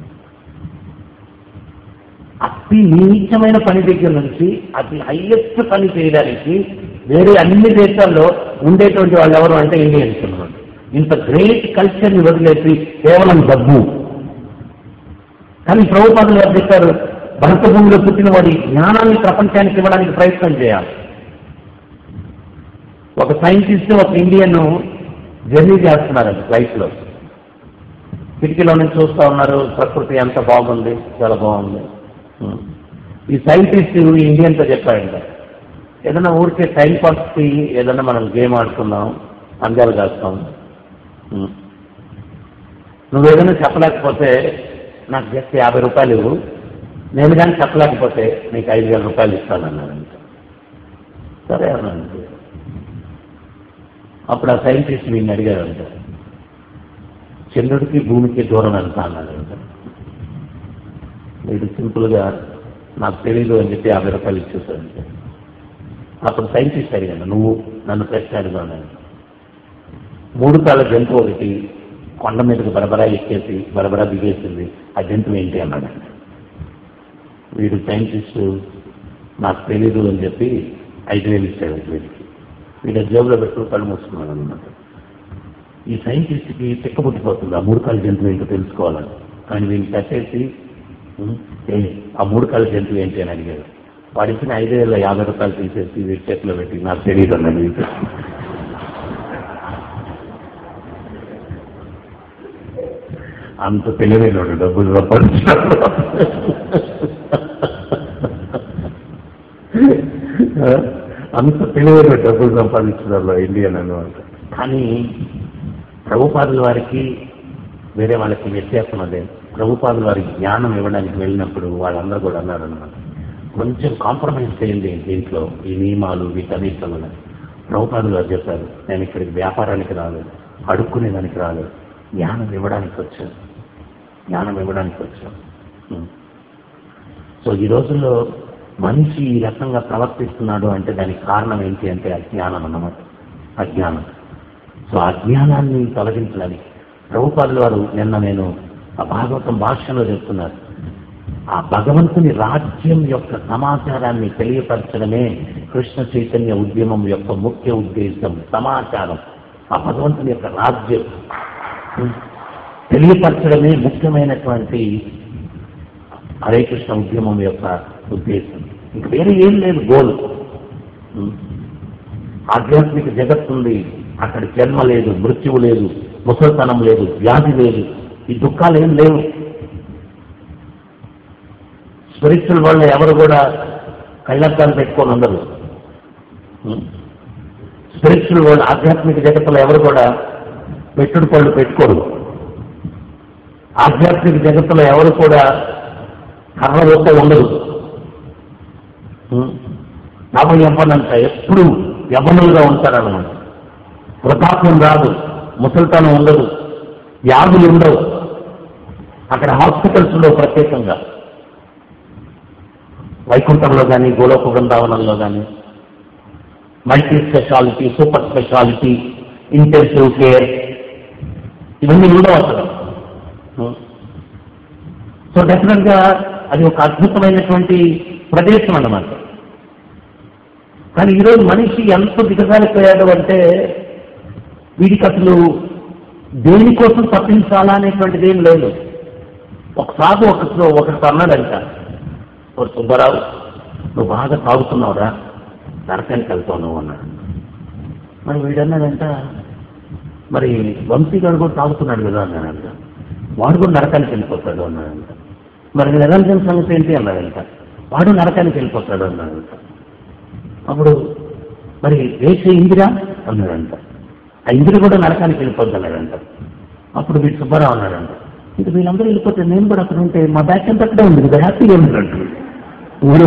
అతి నీచమైన పని దగ్గర నుంచి అతి హైయెస్ట్ పని చేయడానికి వేరే అన్ని దేశాల్లో ఉండేటువంటి వాళ్ళు ఎవరు అంటే ఇండియన్స్ అన్నమాట ఇంత గ్రేట్ కల్చర్ని వదిలేసి కేవలం డబ్బు కానీ ప్రభుపాదులు గారు చెప్పారు భరత భూమిలో పుట్టిన వాడి జ్ఞానాన్ని ప్రపంచానికి ఇవ్వడానికి ప్రయత్నం చేయాలి ఒక సైంటిస్ట్ ఒక ఇండియన్ జర్నీ చేస్తున్నారండి ఫ్లైట్ లో కిటికీలో నుంచి చూస్తా ఉన్నారు ప్రకృతి ఎంత బాగుంది చాలా బాగుంది ఉం. ఈ సైంటిస్ట్ ఈ ఇండియన్తో చెప్పాడంట ఏదైనా ఊరికే టైం పాస్కి ఏదైనా మనం గేమ్ ఆడుకుందాం అందాలు కాస్తాం ఉం. నువ్వు ఏదైనా చెప్పలేకపోతే నాకు జస్ట్ యాభై రూపాయలు ఇవ్వు నేను కానీ చెప్పలేకపోతే నీకు ఐదు వేల రూపాయలు ఇస్తానన్నాడంట సరే అన్నాను అప్పుడు ఆ సైంటిస్ట్ వీడిని అడిగాడంట చంద్రుడికి భూమికి దూరం ఎంత అన్నాడంట వీడు సింపుల్గా నాకు తెలీదు అని చెప్పి యాభై రూపాయలు ఇచ్చేసాడంట అప్పుడు సైంటిస్ట్ అడిగాను నువ్వు నన్ను ప్రశ్న అడిగాను మూడు కాళ్ళ జంతువు ఒకటి కొండ మీదకి బరబరా ఎక్కేసి బరబరా దిగేసింది ఆ జంతువు ఏంటి అన్నాడంట వీడు సైంటిస్ట్ నాకు తెలీదు అని చెప్పి ఐదు వేలు ఇచ్చాడు వీడికి వీడు జేబులో పెట్టు కళ్ళు మూసుకున్నాడు అనమాట ఈ సైంటిస్ట్కి తిక్క పుట్టిపోతుంది ఆ మూడు కాళ్ళ జంతువు ఏంటో తెలుసుకోవాలని కానీ వీళ్ళు కట్టేసి "ఉం, ఏ ఆ మూడు కాళ్ళ జంతువు ఏంటి అని అడిగాడు వాడు ఇచ్చిన ఐదు వేల యాభై రూపాయలు తీసేసి వీడి చేతిలో పెట్టి నాకు తెలియదు అన్నాడు వీడు అంత తెలివైనడు డబ్బులు సంపాదించాడు అంత తెలివైన డబ్బులు సంపాదించడంలో ఇండియన్ అనమాట కానీ ప్రభుపాదుల వారికి వేరే వాళ్ళకి వ్యత్యాసం అదే ప్రభుపాదుల వారికి జ్ఞానం ఇవ్వడానికి వెళ్ళినప్పుడు వాళ్ళందరూ కూడా అన్నారన్నమాట కొంచెం కాంప్రమైజ్ చేయండి దీంట్లో ఈ నియమాలు వీటన్నిటి వల్ల ప్రభుపాదులు వారు చెప్పారు నేను ఇక్కడికి వ్యాపారానికి రాలేదు అడుక్కునేదానికి రాలేదు జ్ఞానం ఇవ్వడానికి వచ్చాను జ్ఞానం ఇవ్వడానికి వచ్చాను ఉం. సో ఈ రోజుల్లో మనిషి ఈ రకంగా ప్రవర్తిస్తున్నాడు అంటే దానికి కారణం ఏంటి అంటే అజ్ఞానం అన్నమాట అజ్ఞానం సో అజ్ఞానాన్ని తొలగించడానికి ప్రభుపాదుల వారు నిన్న నేను ఆ భాగవతం భాష్యంలో చెప్తున్నారు ఆ భగవంతుని రాజ్యం యొక్క సమాచారాన్ని తెలియపరచడమే కృష్ణ చైతన్య ఉద్యమం యొక్క ముఖ్య ఉద్దేశం సమాచారం ఆ భగవంతుని యొక్క రాజ్యం తెలియపరచడమే ముఖ్యమైనటువంటి హరే కృష్ణ ఉద్యమం యొక్క ఉద్దేశం ఇంక వేరే ఏం లేదు గోల్ ఆధ్యాత్మిక జగత్తు ఉంది అక్కడ జన్మ లేదు మృత్యువు లేదు ముసల్తనం లేదు వ్యాధి లేదు ఈ దుఃఖాలు ఏం లేవు స్పిరిచువల్ వల్ల ఎవరు కూడా కళ్ళద్దాలు పెట్టుకొని ఉండరు స్పిరిచువల్ వరల్డ్ ఆధ్యాత్మిక జగత్తులో ఎవరు కూడా పెట్టుడు పళ్ళు పెట్టుకోరు ఆధ్యాత్మిక జగత్తులో ఎవరు కూడా కర్ర యొక్క ఉండదు నవ యవ్వనంత ఎప్పుడు యవ్వనులుగా ఉంటారన్నమాట వృద్ధాప్యం రాదు ముసలితనం ఉండదు వ్యాధులు ఉండవు అక్కడ హాస్పిటల్స్ ఉండవు ప్రత్యేకంగా వైకుంఠంలో కానీ గోలోక బృందావనంలో కానీ multi speciality super speciality intensive care ఇవన్నీ ఉండవు అసలు సో డెఫినెట్ గా అది ఒక అద్భుతమైనటువంటి ప్రదేశం అన్నమాట కానీ ఈరోజు మనిషి ఎంత దిగజారిపోయాడు అంటే వీడికి అసలు దేనికోసం తప్పించాలా అనేటువంటిది ఏం లేదు ఒక సాగు ఒక ఒకటి అన్నాడంట ఒక సుబ్బారావు నువ్వు బాగా తాగుతున్నావురా నరకానికి వెళ్తావు నువ్వు అన్నాడు మరి వీడన్నాడంట మరి వంశీగాడు కూడా తాగుతున్నాడు కదా అన్నాడంట వాడు కూడా నరకానికి వెళ్ళిపోతాడు అన్నాడంట మరి నిరంజన్ సంగతి ఏంటి అన్నాడంట వాడు నరకానికి వెళ్ళిపోతాడు అన్నాడంట అప్పుడు మరి వేసే ఇందిరా అన్నాడంట ఆ ఇందిర కూడా నరకానికి వెళ్ళిపోద్ది అన్నాడంట అప్పుడు వీడు సుబ్బారావు అన్నాడంట ఇంకా వీళ్ళందరూ వెళ్ళిపోతే నేను కూడా అక్కడ ఉంటే మా బ్యాచ్ అంతా అక్కడే ఉంది కదా హ్యాపీగా ఉన్నాడు ఊరు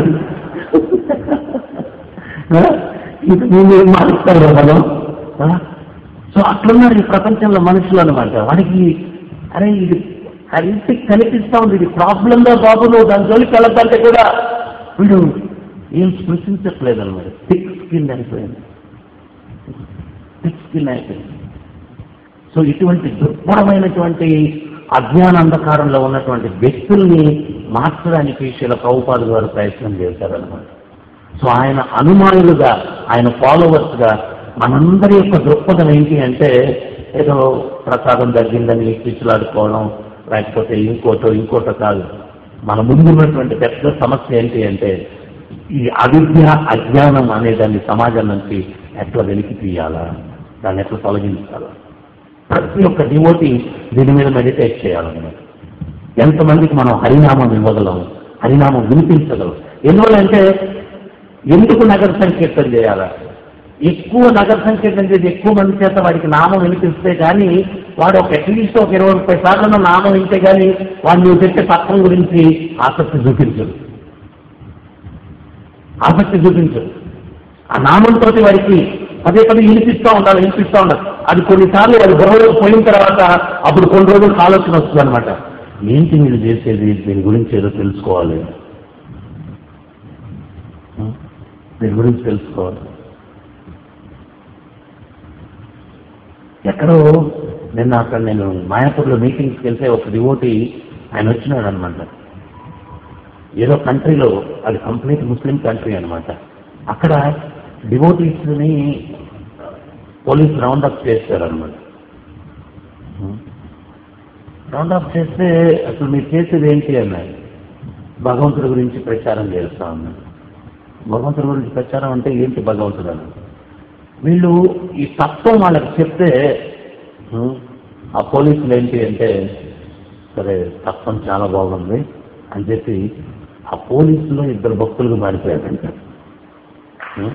ఇది మీరు మారుస్తారు మనం సో అట్లున్నారు ఈ ప్రపంచంలో మనుషులు అనమాట వాడికి అరే ఇది కంటికి కనిపిస్తా ఉంది ఇది ప్రాబ్లంగా బాబు నువ్వు దాని జోలికి వెళ్ళద్దంటే కూడా వీడు ఏం స్పృశించట్లేదు అనమాట థిక్ స్కిన్ అయిపోయింది థిక్ స్కిన్ అయిపోయింది సో ఇటువంటి దుర్భరమైనటువంటి అజ్ఞాన అంధకారంలో ఉన్నటువంటి వ్యక్తుల్ని మార్చడానికి శిల ప్రభుపాదు గారు ప్రయత్నం చేశారనమాట సో ఆయన అనుమానులుగా ఆయన ఫాలోవర్స్ గా మనందరి యొక్క దృక్పథం ఏంటి అంటే ఏదో ప్రసాదం తగ్గిందని పిచ్చులాడుకోవడం లేకపోతే ఇంకోటో ఇంకోటో కాదు మన ముందున్నటువంటి పెద్ద సమస్య ఏంటి అంటే ఈ అవిద్య అజ్ఞానం అనే దాన్ని సమాజం నుంచి ఎట్లా వెలికి తీయాలా దాన్ని ఎట్లా తొలగించాలా ప్రతి ఒక్క డివోటి దీని మీద మెడిటేట్ చేయాలన్నమాట ఎంతమందికి మనం హరినామం ఇవ్వగలం హరినామం వినిపించగలం ఎందువల్ల అంటే ఎందుకు నగర సంకీర్తన చేయాలా ఎక్కువ నగర సంకీర్తన చేసి ఎక్కువ మంది చేత వాడికి నామం వినిపిస్తే కానీ వాడు ఒక అట్లీస్ట్ ఒక ఇరవై ముప్పై సార్లు నామం వింటే కానీ వాడు నువ్వు చెప్పే పత్రం గురించి ఆసక్తి చూపించదు ఆసక్తి చూపించదు ఆ నామంతో వాడికి పదే పదే వినిపిస్తూ ఉండాలి వినిపిస్తూ ఉండాలి అది కొన్నిసార్లు వాడి బుర్రలో పోయిన తర్వాత అప్పుడు కొన్ని రోజులు ఆలోచన వస్తుంది అనమాట ఏంటి మీరు చేసేది దీని గురించి ఏదో తెలుసుకోవాలి ఉం? దీని గురించి తెలుసుకోవాలి ఎక్కడో నిన్న అక్కడ నేను మాయాపూర్లో మీటింగ్స్కి వెళ్తే ఒక డివోటి ఆయన వచ్చినాడు అనమాట ఏదో కంట్రీలో అది కంప్లీట్ ముస్లిం కంట్రీ అనమాట అక్కడ డివోటీస్ని పోలీస్ రౌండ్ అప్ చేశారనమాట రౌండ్ అప్ చేస్తే అసలు మీరు చేసేది ఏంటి అన్నారు భగవంతుడి గురించి ప్రచారం చేస్తా ఉన్నారు భగవంతుడి గురించి ప్రచారం అంటే ఏంటి భగవంతుడు అన్నారు వీళ్ళు ఈ తత్వం వాళ్ళకి చెప్తే ఉం, ఆ పోలీసులు ఏంటి అంటే సరే తత్వం చాలా బాగుంది అని చెప్పి ఆ పోలీసులో ఇద్దరు భక్తులకు మారిపోయారంట ఉం?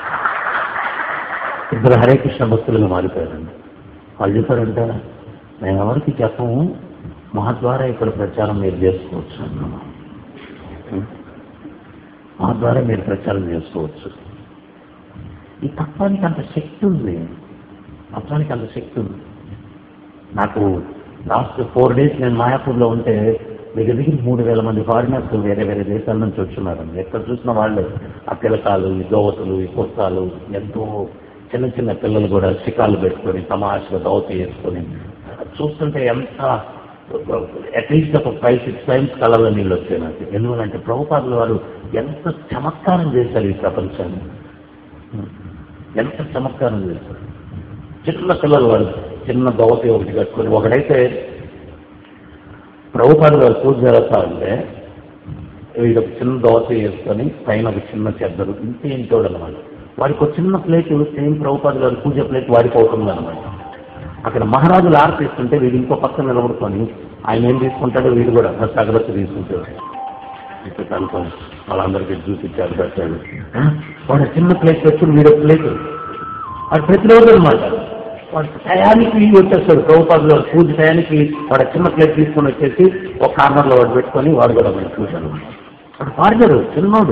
ఇద్దరు హరే కృష్ణ భక్తులుగా మారిపోయారండి వాళ్ళు చెప్పారంట మేము ఎవరికి చెప్పము మా ద్వారా ఇక్కడ ప్రచారం మీరు చేసుకోవచ్చు అన్నాము ఉం? మా ద్వారా మీరు ప్రచారం చేసుకోవచ్చు ఈ తత్వానికి అంత శక్తి ఉంది తత్వానికి అంత శక్తి ఉంది నాకు లాస్ట్ ఫోర్ డేస్ నేను మాయాపూర్లో ఉంటే దగ్గర దగ్గర మూడు వేల మంది ఫారినర్స్ వేరే వేరే దేశాల నుంచి వచ్చున్నారండి ఎక్కడ చూసిన వాళ్ళు ఆ పిలకాలు ఈ దోవతులు ఈ పుస్తాలు ఎంతో చిన్న చిన్న పిల్లలు కూడా శిఖాలు పెట్టుకొని తమాషగా దోవత వేసుకొని చూస్తుంటే ఎంత అట్లీస్ట్ ఒక ఫైవ్ సిక్స్ టైమ్స్ కళ్ళలో నీళ్ళు వచ్చాయి నాకు ఎందుకంటే ప్రభుపాదుల వారు ఎంత చమత్కారం చేశారు ఈ ప్రపంచాన్ని ఎంత చమత్కారం చేశారు చిన్న పిల్లలు వాడు చిన్న దోవతి ఒకటి కట్టుకొని ఒకడైతే ప్రభుపాదులు వారు పూజ జరుగుతా ఉంటే వీడు ఒక చిన్న దోవతి వేసుకొని పైన ఒక చిన్న చెద్దరు ఇంతే ఇంటోడు అనమాట వాడికి ఒక చిన్న ప్లేట్ సేమ్ ప్రభుపాదులు వారి పూజ ప్లేట్ వాడిపోతుంది అనమాట అక్కడ మహారాజులు ఆర్పిస్తుంటే వీడు ఇంకో పక్కన నిలబడుకొని ఆయన ఏం తీసుకుంటాడో వీడు కూడా ఫస్ట్ అగరత్తు తీసుకుంటాడు ఇక్కడ కనుక్కొని వాళ్ళందరికీ చూపించాడు పెట్టాడు ఆ? వాడు చిన్న ప్లేట్ పెట్టుకుని వీడు ఒక ప్లేట్ వాడు ప్రతిరోజు అనమాట వాడు టయానికి వచ్చేస్తాడు ప్రభుపాదులో పూజ టయానికి వాడు చిన్న ప్లేట్ తీసుకొని వచ్చేసి ఒక కార్నర్లో వాడు పెట్టుకొని వాడు కూడా మనం చూశాడు వాడు పాడతాడు చిన్నోడు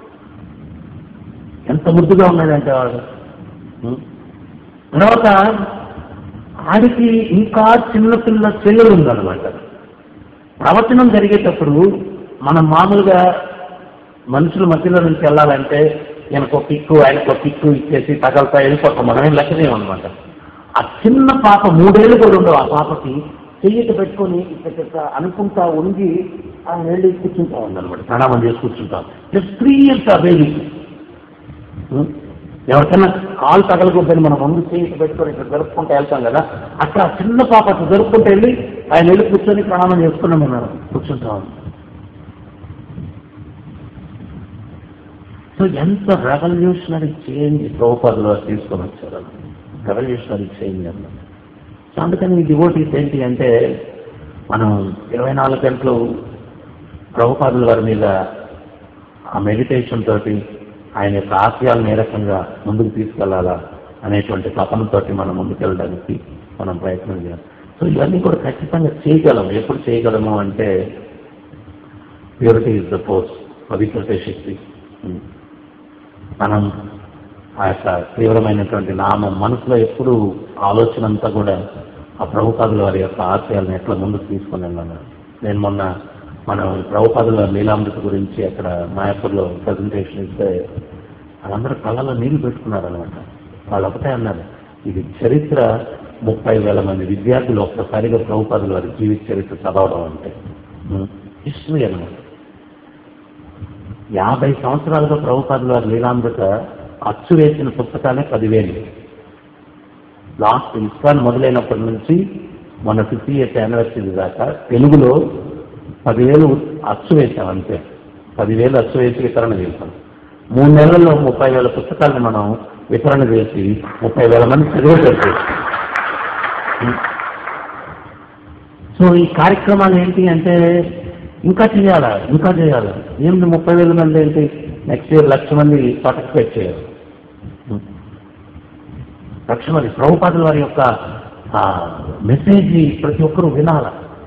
ఎంత ముద్దుగా ఉన్నాడంటే వాడు ఉం? తర్వాత ఆడికి ఇంకా చిన్న పిల్ల చెల్లెలు ఉందన్నమాట ప్రవచనం జరిగేటప్పుడు మనం మామూలుగా మనుషుల మధ్యలో నుంచి వెళ్ళాలంటే ఈయనకు ఒక కిక్కు ఆయనకు ఒక కిక్కు ఇచ్చేసి తగలతా వెళ్ళిపోతాం మనమేం లెక్కనేమన్నమాట ఆ చిన్న పాప మూడేళ్ళు కూడా ఉండవు ఆ పాపకి చెయ్యిట పెట్టుకొని ఇక్కడ ఇక్కడ అనుకుంటా ఉండి ఆయన వెళ్ళి కూర్చుంటా ఉందన్నమాట ప్రణామం చేసి కూర్చుంటాం జస్ట్ త్రీ ఇయర్స్ ఆ బేబీకి ఎవరికైనా కాలు తగలకూడదని మనం ముందు చేయి పెట్టుకొని ఇక్కడ జరుపుకుంటూ వెళ్తాం కదా అట్లా ఆ చిన్న పాప అట్లా జరుపుకుంటూ వెళ్ళి ఆయన వెళ్ళి కూర్చొని ప్రణామం చేసుకున్నాం అన్నారు కూర్చుంటాం సో ఎంత రెవల్యూషనరీ చేంజ్ ప్రభుపాదులు తీసుకొని వచ్చారు రెవల్యూషనరీ చేంజ్ అన్నమాట సో అందుకని ఈ డివోటీస్ ఏంటి అంటే మనం ఇరవై నాలుగు గంటలు ప్రభుపాదుల వారి మీద ఆ మెడిటేషన్ తోటి ఆయన యొక్క ఆశయాలను ఏ రకంగా ముందుకు తీసుకెళ్లాలా అనేటువంటి తపనతోటి మనం ముందుకెళ్ళడానికి మనం ప్రయత్నం చేయాలి సో ఇవన్నీ కూడా ఖచ్చితంగా చేయగలం ఎప్పుడు చేయగలము అంటే ప్యూరిటీ ఇస్ ద ఫోర్స్ పవిత్రతే శక్తి ఉం. మనం ఆ యొక్క తీవ్రమైనటువంటి నామం మనసులో ఎప్పుడు ఆలోచన అంతా కూడా ఆ ప్రభుపాదుల వారి యొక్క ఆశయాలను ఎట్లా ముందుకు తీసుకొని వెళ్ళాను నేను మొన్న మనం ప్రభుపాదుల లీలామృత గురించి అక్కడ మాయాపూర్లో ప్రజెంటేషన్ ఇస్తే వాళ్ళందరూ కళ్ళలో నీళ్లు పెట్టుకున్నారనమాట వాళ్ళు ఒకటే అన్నారు ఇది చరిత్ర ముప్పై వేల మంది విద్యార్థులు ఒక్కసారిగా ప్రభుపాదుల వారి జీవిత చరిత్ర చదవడం అంటే హిస్టరీ అనమాట యాభై సంవత్సరాలుగా ప్రభుపాదుల వారి లీలామృత అచ్చు వేసిన పుస్తకాలే పదివేలు లాస్ట్ ఇస్కాన్ మొదలైనప్పటి నుంచి మన ఫిఫ్టీ ఇయర్స్ యానివర్సరీ దాకా తెలుగులో పదివేలు అచ్చు వేసాం అంతే పదివేలు అచ్చు వేసి వితరణ చేశాం మూడు నెలల్లో ముప్పై వేల పుస్తకాలను మనం వితరణ చేసి ముప్పై వేల మంది చదివేటట్టు సో ఈ కార్యక్రమాలు ఏంటి అంటే ఇంకా చేయాలా ఇంకా చేయాలా ఏమిటి ముప్పై వేల మంది ఏంటి నెక్స్ట్ ఇయర్ లక్ష మంది పార్టిసిపేట్ చేయాలి లక్ష మంది ప్రభుపాదుల వారి యొక్క మెసేజ్ ప్రతి ఒక్కరూ వినాల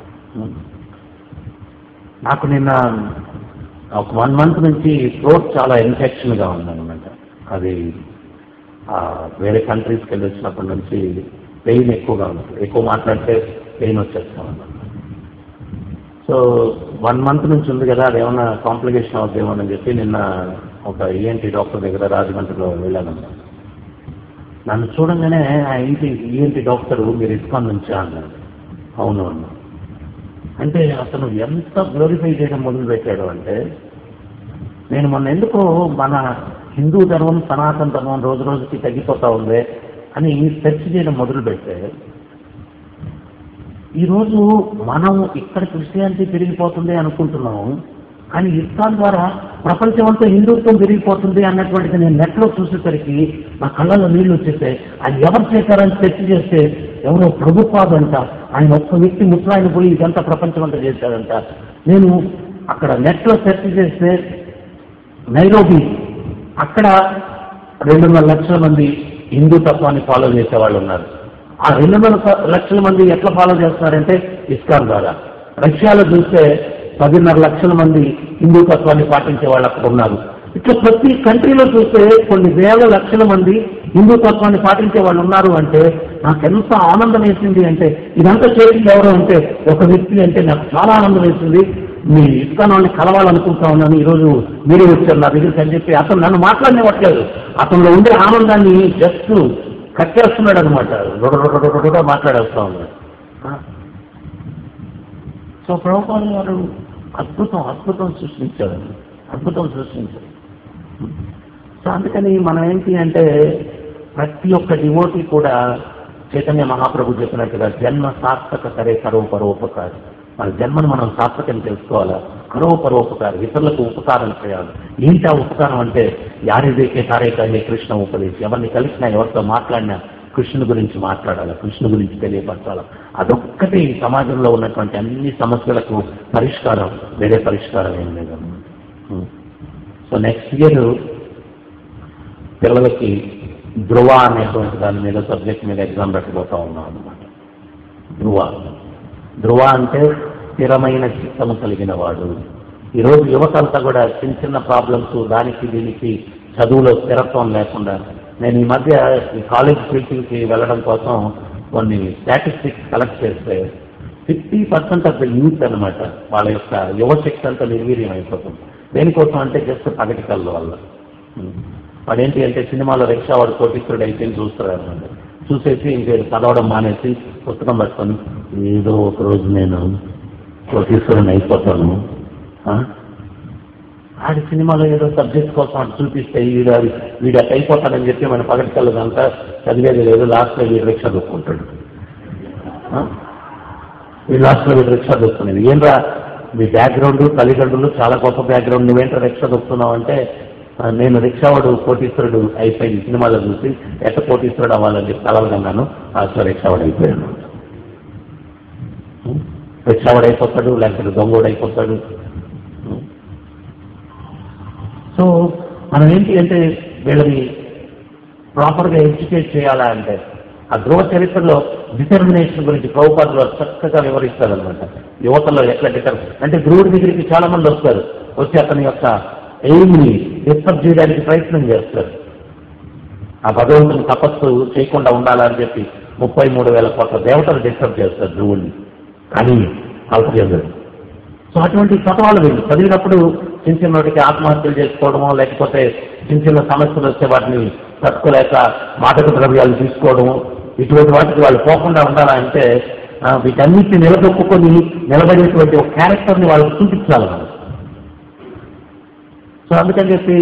నాకు నిన్న ఒక వన్ మంత్ నుంచి థ్రోట్ చాలా ఇన్ఫెక్షన్ గా ఉందన్నమాట అది ఆ, వేరే కంట్రీస్కి వెళ్ళి వచ్చినప్పటి నుంచి పెయిన్ ఎక్కువగా ఉంటుంది ఎక్కువ మాట్లాడితే పెయిన్ వచ్చేస్తాం అన్నమాట సో వన్ మంత్ నుంచి ఉంది కదా అది ఏమన్నా కాంప్లికేషన్ అవుతుందేమో అని చెప్పి నిన్న ఒక ఈఎన్టీ డాక్టర్ దగ్గర రాజమండ్రిలో వెళ్ళానన్నమాట నన్ను చూడంగానే ఆ ఇంటి ఈఎన్టీ డాక్టర్ మీరు ఇస్కాన్ నుంచా అన్నాడు అవును అన్నా అంటే అతను ఎంత గ్లోరిఫై చేయడం మొదలు పెట్టాడు అంటే నేను మొన్న ఎందుకో మన హిందూ ధర్మం సనాతన ధర్మం రోజు రోజుకి తగ్గిపోతా ఉంది అని సెర్చ్ చేయడం మొదలు పెట్టే ఈరోజు మనం ఇక్కడ క్రిస్టియానిటీ పెరిగిపోతుంది అనుకుంటున్నాం కానీ ఇస్కాన్ ద్వారా ప్రపంచమంతా హిందుత్వం పెరిగిపోతుంది అన్నటువంటిది నేను నెట్లో చూసేసరికి నా కళ్ళలో నీళ్లు వచ్చేసాయి అది ఎవరు చేశారని చర్చ చేస్తే ఎవరో ప్రభుత్వాదంట ఆయన ఒక్క వ్యక్తి ముసలాయన పోయి ఇదంతా ప్రపంచం అంతా చేశాడంట నేను అక్కడ నెట్లో సెర్చ్ చేస్తే నైరోబి అక్కడ రెండున్నర లక్షల మంది హిందూ తత్వాన్ని ఫాలో చేసే వాళ్ళు ఉన్నారు ఆ రెండున్నర స- లక్షల మంది ఎట్లా ఫాలో చేస్తున్నారంటే ఇస్కాన్ ద్వారా రష్యాలో చూస్తే పదిన్నర లక్షల మంది హిందూ తత్వాన్ని పాటించే వాళ్ళు అక్కడ ఉన్నారు ఇట్లా ప్రతి కంట్రీలో చూస్తే కొన్ని వేల లక్షల మంది హిందూ తత్వాన్ని పాటించే వాళ్ళు ఉన్నారు అంటే నాకు ఎంత ఆనందం వేసింది అంటే ఇదంతా చేసింది ఎవరు అంటే ఒక వ్యక్తి అంటే నాకు చాలా ఆనందం వేసింది మీ ఇస్కాన్ వాళ్ళని కలవాలనుకుంటా ఉన్నాను ఈరోజు మీరే వచ్చారు నా దగ్గరికి అని చెప్పి అతను నన్ను మాట్లాడనివ్వట్లేదు అతనిలో ఉండే ఆనందాన్ని జస్ట్ కట్టేస్తున్నాడు అనమాట మాట్లాడేస్తా ఉన్నాడు సో ప్రభుత్వం వారు అద్భుతం అద్భుతం సృష్టించారు అద్భుతం సృష్టించారు సో అందుకని మనం ఏంటి అంటే ప్రతి ఒక్క డివోటి కూడా చైతన్య మహాప్రభు చెప్పినట్టుగా జన్మ సార్థక సరే కరవు పరోపకారం మన జన్మను మనం సార్థకం తెలుసుకోవాలా కరవు పరోపకారం ఇతరులకు ఉపకారం చేయాలి ఏంటి ఆ ఉపకారం అంటే యారిదేకే తారే కానీ కృష్ణ ఉపదేశం ఎవరిని కలిసినా ఎవరితో మాట్లాడినా కృష్ణుని గురించి మాట్లాడాలి కృష్ణు గురించి తెలియపరచాలి అదొక్కటి ఈ సమాజంలో ఉన్నటువంటి అన్ని సమస్యలకు పరిష్కారం వేరే పరిష్కారం ఏం లేదన్నమాట సో నెక్స్ట్ ఇయర్ పిల్లలకి ధృవ అనేటువంటి దాని మీద సబ్జెక్ట్ మీద ఎగ్జామ్ పెట్టబోతా ఉన్నాం అనమాట ధృవ ధృవ అంటే స్థిరమైన చిత్తము కలిగిన వాడు ఈరోజు యువతంతా కూడా చిన్న చిన్న ప్రాబ్లమ్స్ దానికి దీనికి చదువులో స్థిరత్వం లేకుండా నేను ఈ మధ్య ఈ కాలేజ్ కి వెళ్ళడం కోసం కొన్ని స్టాటిస్టిక్స్ కలెక్ట్ చేస్తే fifty percent of the youth అనమాట వాళ్ళ యొక్క యువశక్తి అంతా నిర్వీర్యం అయిపోతుంది దేనికోసం అంటే జస్ట్ పగటి కళ్ళ వల్ల వాడేంటి అంటే సినిమాలో రిక్షా వాడు కోటీశ్వరుడు అయితే చూస్తాడు అనమాట చూసేసి ఇంక చదవడం మానేసి పుస్తకం పట్టుకొని ఏదో ఒక రోజు నేను కోటీశ్వరుని అయిపోతాను ఆ? ఆడి సినిమాలో ఏదో సబ్జెక్ట్ కోసం అటు చూపిస్తే వీడు అది వీడు అటు అయిపోతాడని చెప్పి మన పగటి కళ్ళదంతా చదివేది లేదు లాస్ట్లో వీడు రిక్షా దొక్కుంటాడు ఆ? ఈ లాస్ట్ లో వీడు రిక్షా దొక్కునేది ఏంట్రా మీ బ్యాక్గ్రౌండ్ తల్లిదండ్రులు చాలా గొప్ప బ్యాక్గ్రౌండ్ నువ్వేంట్రా రిక్షా దొక్కుతున్నావు అంటే "ఆ, నేను రిక్షావాడు కోటీశ్వరుడు అయిపోయింది సినిమాలో చూసి ఎట్ట కోటీశ్వరుడు అవ్వాలని చెప్పి కలవగన్నాను ఆ సో రిక్షావాడు అయిపోయాడు ఉం? రిక్షావాడు అయిపోతాడు లేకపోతే దొంగోడు అయిపోతాడు ఉం? సో మనం ఏంటి అంటే వీళ్ళని ప్రాపర్గా ఎడ్యుకేట్ చేయాలా అంటే ఆ ధ్రువ చరిత్రలో డిటర్మినేషన్ గురించి ప్రభుపాదులు చక్కగా వివరిస్తారనమాట యువతలో ఎట్లా డిటర్ అంటే ధ్రువుడి దగ్గరికి చాలా మంది వస్తారు వచ్చి అతని యొక్క ఎయిమ్ని డిస్టర్బ్ చేయడానికి ప్రయత్నం చేస్తారు ఆ భగవంతుని తపస్సు చేయకుండా ఉండాలని చెప్పి ముప్పై మూడు వేల కోట్ల దేవతలు డిస్టర్బ్ చేస్తారు ధ్రువుణ్ణి కానీ అల్పజందుడు సో అటువంటి చదవాలి వీళ్ళు చదివినప్పుడు చిన్న చిన్న వాటికి ఆత్మహత్యలు చేసుకోవడమో లేకపోతే చిన్న చిన్న సమస్యలు వస్తే వాటిని తట్టుకోలేక మాదక ద్రవ్యాలు తీసుకోవడము ఇటువంటి వాటికి వాళ్ళు పోకుండా ఉండాలంటే ఆ, వీటన్నిటిని నిలదొక్కుని నిలబడేటువంటి ఒక క్యారెక్టర్ని వాళ్ళకి చూపించాలి మనం సో అందుకని చెప్పి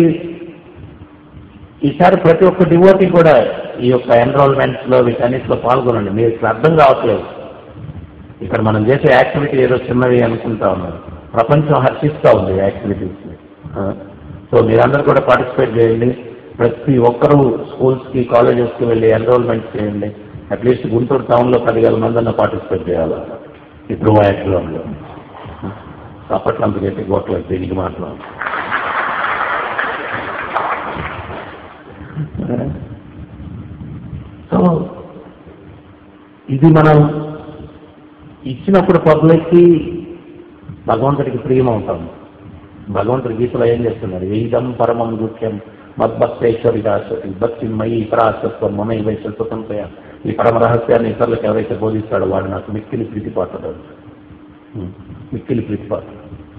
ఈసారి ప్రతి ఒక్క డివోటీ కూడా ఈ యొక్క ఎన్రోల్మెంట్స్ లో వీటన్నిటిలో పాల్గొనండి మీరు ఇక్కడ అర్థం కావట్లేదు ఇక్కడ మనం చేసే యాక్టివిటీ ఏదో చిన్నవి అనుకుంటా ఉన్నారు ప్రపంచం హర్షిస్తూ ఉంది యాక్టివిటీస్ సో మీరందరూ కూడా పార్టిసిపేట్ చేయండి ప్రతి ఒక్కరూ స్కూల్స్ కి కాలేజెస్ కి వెళ్ళి ఎన్రోల్మెంట్ చేయండి అట్లీస్ట్ గుంటూరు టౌన్ లో పదివేల మంది అన్న పార్టిసిపేట్ చేయాలి ఈ ధ్రువ యాక్సిలోన్ లో అప్పట్లో అంత చెప్పి గోట్లేదు దీనికి మాత్రం సో ఇది మనం ఇచ్చినప్పుడు పబ్లిక్కి భగవంతుడికి ప్రియమవుతాం భగవంతుడి గీతలో ఏం చేస్తున్నారు వేదం పరమం గుఖ్యం మద్భక్తేశ్వరి దాసతి భక్తి మయి పరాసత్వం మమై వైశ్వతం ఈ పరమ రహస్యాన్ని ఇతరులకు ఎవరైతే బోధిస్తాడో వాడు నాకు మిక్కిలి ప్రీతిపాత్రుడు మిక్కిలి ప్రీతిపాత్రుడు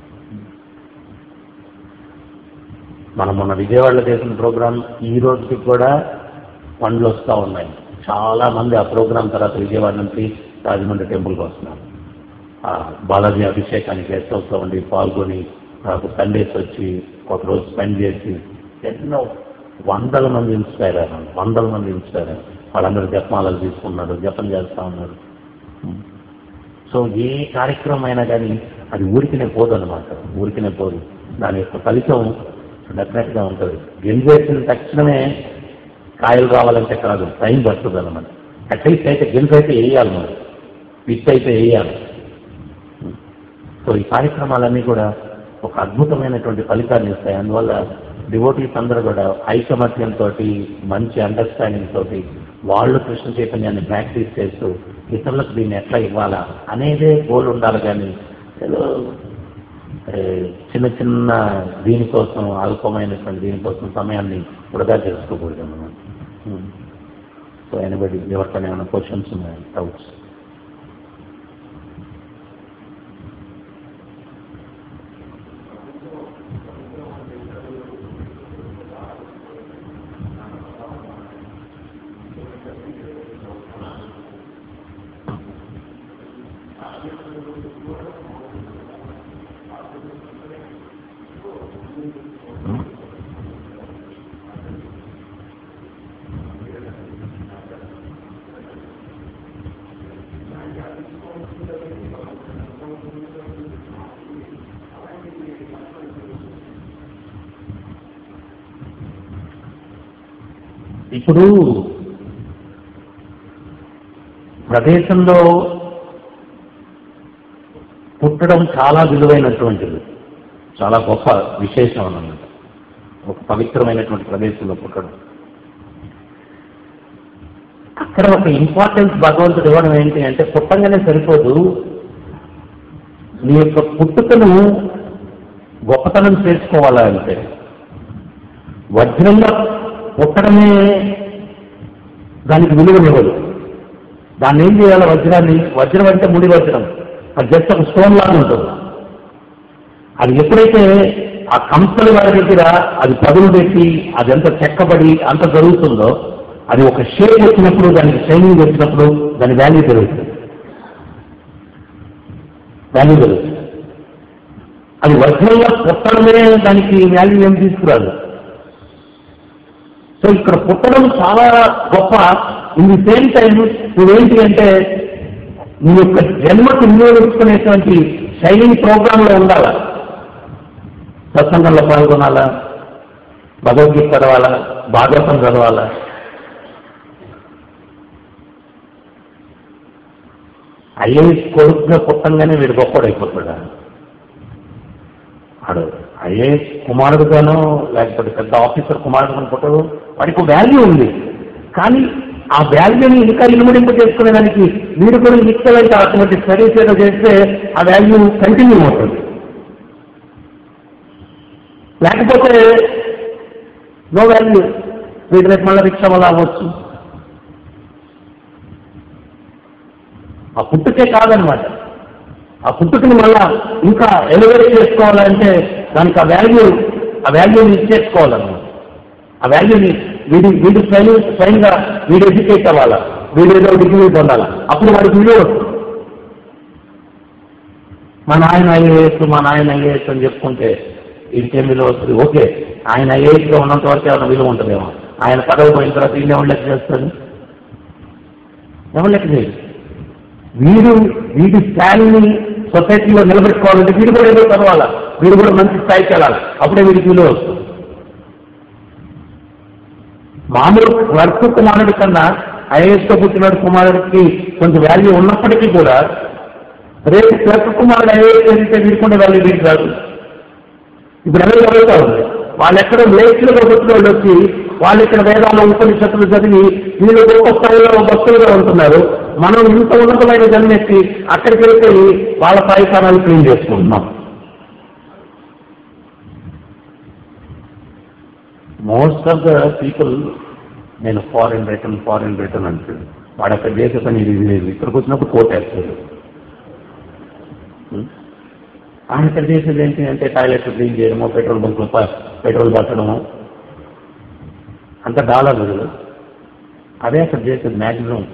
మనం మొన్న విజయవాడలో చేసిన ప్రోగ్రాం ఈ రోజుకి కూడా ఫండ్లు వస్తూ ఉన్నాయి చాలా మంది ఆ ప్రోగ్రాం తర్వాత విజయవాడ నుంచి రాజమండ్రి టెంపుల్కి వస్తున్నారు ఆ బాలాజీ అభిషేకానికి గెస్ట్ హౌస్లో ఉండి పాల్గొని నాకు సండేస్ వచ్చి ఒక రోజు స్పెండ్ చేసి ఎన్నో వందల మంది ఇన్స్పైర్ అయ్యారు వందల మంది ఇన్స్పైర్ అయ్యారు వాళ్ళందరూ జపమాలలు తీసుకున్నారు జపం చేస్తూ ఉన్నారు సో ఏ కార్యక్రమం అయినా కానీ అది ఊరికినే పోదు అనమాట ఊరికినే పోదు దాని యొక్క ఫలితం డెఫినెట్ గా ఉంటుంది గింజేసిన తక్షణమే కాయలు రావాలంటే కాదు టైం పడుతుంది అనమాట అట్లీస్ట్ అయితే గింజ అయితే వేయాలి మనం విత్ అయితే వేయాలి సో ఈ కార్యక్రమాలన్నీ కూడా ఒక అద్భుతమైనటువంటి ఫలితాన్ని ఇస్తాయి అందువల్ల డివోటీస్ అందరూ కూడా ఐకమత్యంతో మంచి అండర్స్టాండింగ్ తోటి వాళ్ళు కృష్ణ చైతన్యాన్ని ప్రాక్టీస్ చేస్తూ ఇతరులకు దీన్ని ఎట్లా ఇవ్వాలా అనేదే గోల్ ఉండాలి కానీ ఏదో ఏ, చిన్న చిన్న దీనికోసం అల్పమైనటువంటి దీనికోసం సమయాన్ని వృధా చేసుకోకూడదు అన్నమాట సో ఎనబడి ఎవరికైనా ఏమైనా క్వశ్చన్స్ ఉన్నాయి డౌట్స్ ఇప్పుడు ప్రదేశంలో పుట్టడం చాలా విలువైనటువంటిది చాలా గొప్ప విశేషం అన్నమాట ఒక పవిత్రమైనటువంటి ప్రదేశంలో పుట్టడం అక్కడ ఒక ఇంపార్టెన్స్ భగవంతుడు ఇవ్వడం ఏంటి అంటే పుట్టంగానే సరిపోదు నీ యొక్క పుట్టుకను గొప్పతనం చేసుకోవాలా అంటే వజ్రంగా పుట్టడమే దానికి విలువనివ్వదు దాన్ని ఏం చేయాలి వజ్రాన్ని వజ్రం అంటే ముడి వజ్రం అది జస్ట్ ఒక స్టోన్ లాగా ఉంటుంది అది ఎప్పుడైతే ఆ కంపెనీ వారి దగ్గర అది పదులు పెట్టి అది ఎంత చెక్కబడి అంత జరుగుతుందో అది ఒక షేప్ వచ్చినప్పుడు దానికి షైనింగ్ వచ్చినప్పుడు దాని వాల్యూ పెరుగుతుంది వాల్యూ పెరుగుతుంది అది వజ్రంగా పుట్టడమే దానికి వాల్యూ ఏం తీసుకురాదు సో ఇక్కడ పుట్టడం చాలా గొప్ప ఇన్ ది సేమ్ టైం నువ్వేంటి అంటే నీ యొక్క జన్మకు వినియోగించుకునేటువంటి షైనింగ్ ప్రోగ్రామ్ లో ఉండాలా సత్సంగంలో పాల్గొనాలా భగవద్గీత చదవాలా భాగవతం చదవాలా ఐఏఎస్ కొడుకుగా పుట్టంగానే వీడు గొప్పడైపోతాడా వాడు ఐఏఎస్ కుమారుడుగానో లేకపోతే పెద్ద ఆఫీసర్ కుమారుడుగాను పుట్టడు వాడికి ఒక వాల్యూ ఉంది కానీ ఆ వాల్యూని ఇంకా ఇనుమడింపు చేసుకునేదానికి వీడు కూడా ఈక్వలైతే అటువంటి స్టడీస్ ఏదో చేస్తే ఆ వాల్యూ కంటిన్యూ అవుతుంది లేకపోతే నో వాల్యూ వీటి రేపు మళ్ళీ రిక్షా వల్ల అవ్వచ్చు ఆ పుట్టుకే కాదనమాట ఆ పుట్టుకని మళ్ళా ఇంకా ఎలివేట్ చేసుకోవాలంటే దానికి ఆ వాల్యూ ఆ వాల్యూని ఇచ్చేసుకోవాలన్నమాట ఆ వాల్యూని వీడి వీడి స్వయం స్వయంగా వీడు ఎడ్యుకేట్ అవ్వాలా వీడు ఏదో డిగ్రీ పొందాలా అప్పుడు వాడికి విలువ వస్తుంది మా నాయన ఐఏఎస్ మా నాయన ఐఏఎస్ అని చెప్పుకుంటే ఇంకేం విలువ వస్తుంది ఓకే ఆయన ఐఏఎస్ లో ఉన్నంత వరకు ఏమైనా విలువ ఉంటుందేమో ఆయన పదవి పోయిన తర్వాత ఈయన ఎవరు లెక్క చేస్తాడు ఎవరు లెక్క చేయదు వీడు వీడి స్థాయిని సొసైటీలో నిలబెట్టుకోవాలంటే వీడు కూడా ఏదో చదవాలా వీడు కూడా మంచి స్థాయికి వెళ్ళాలి అప్పుడే వీడికి విలువ వస్తుంది మామూలు వర్క్ కుమారుడి కన్నా ఐఏఎస్ తో పుట్టిన కుమారుడికి కొంచెం వాల్యూ ఉన్నప్పటికీ కూడా రేపు క్లర్క్ కుమారుడు ఐఏఎస్ చదివితే వీడుకుంటే వాల్యూ వీడికి రాదు ఇప్పుడు ఎవరు జరుగుతా ఉంది వాళ్ళు ఎక్కడ లేఖలుగా పుట్టిన వాళ్ళు వచ్చి వాళ్ళు ఇక్కడ వేదాలు ఉపనిషత్తులు చదివి వీళ్ళు గొప్ప స్థాయిలో భక్తులుగా ఉంటున్నారు మనం ఇంత ఉన్నతమైన జన్మెత్తి అక్కడికి వెళ్ళిపోయి వాళ్ళ సాయికారాలు క్లీన్ చేసుకుంటున్నాం మోస్ట్ ఆఫ్ ద పీపుల్ నేను ఫారిన్ రిటర్న్ ఫారిన్ రిటర్న్ అంటాడు వాడు అక్కడ చేసే పని ఇది లేదు ఇక్కడికి వచ్చినప్పుడు కోట్ వేస్తాడు ఆయన ఇక్కడ చేసేది ఏంటి అంటే టాయిలెట్ క్లీన్ చేయడము పెట్రోల్ బంకులు పెట్రోల్ పట్టడము అంత డాలర్లు అదే అక్కడ చేసేది మ్యాక్సిమం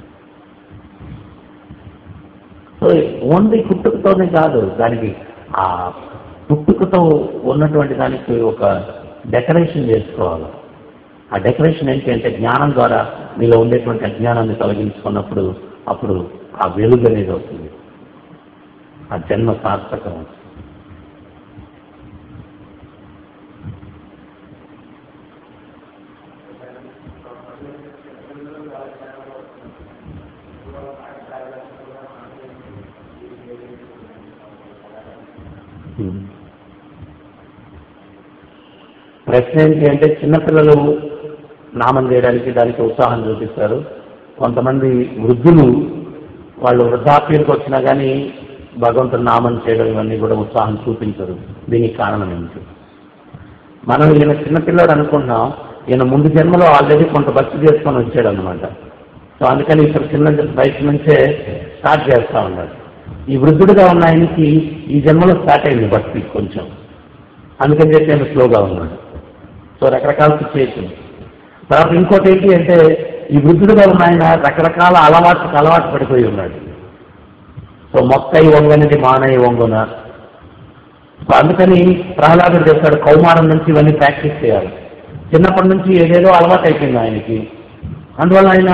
సో ఓన్లీ పుట్టుకతోనే కాదు దానికి ఆ పుట్టుకతో ఉన్నటువంటి దానికి ఒక డెకరేషన్ చేసుకోవాలి ఆ డెకరేషన్ ఏంటి అంటే జ్ఞానం ద్వారా మీలో ఉండేటువంటి అజ్ఞానాన్ని తొలగించుకున్నప్పుడు అప్పుడు ఆ వెలుగు అనేది వస్తుంది ఆ జన్మ సార్థకం అవుతుంది Hmm. ప్రశ్న ఏంటి అంటే చిన్నపిల్లలు నామం చేయడానికి దానికి ఉత్సాహం చూపిస్తారు కొంతమంది వృద్ధులు వాళ్ళు వృద్ధాప్యానికి వచ్చినా కానీ భగవంతుని నామం చేయడం ఇవన్నీ కూడా ఉత్సాహం చూపించరు దీనికి కారణం ఏమిటి మనం ఈయన చిన్నపిల్లాడు అనుకుంటున్నాం ఈయన ముందు జన్మలో ఆల్రెడీ కొంత భక్తి చేసుకొని వచ్చాడు అనమాట సో అందుకని ఇప్పుడు చిన్న వయసు నుంచే స్టార్ట్ చేస్తా ఉన్నాడు ఈ వృద్ధుడిగా ఉన్న ఆయనకి ఈ జన్మలో స్టార్ట్ అయింది భక్తి కొంచెం అందుకని చెప్పి ఆయన స్లోగా ఉన్నాడు సో రకరకాల సిచ్యువేషన్ తర్వాత ఇంకోటి ఏంటి అంటే ఈ వృద్ధుడిగా ఉన్న ఆయన రకరకాల అలవాట్లకు అలవాటు పడిపోయి ఉన్నాడు సో మొక్కై వంగనిది మానై వంగున సో అందుకని ప్రహ్లాదుడు చేస్తాడు కౌమారం నుంచి ఇవన్నీ ప్రాక్టీస్ చేయాలి చిన్నప్పటి నుంచి ఏదేదో అలవాటు అయిపోయింది ఆయనకి అందువల్ల ఆయన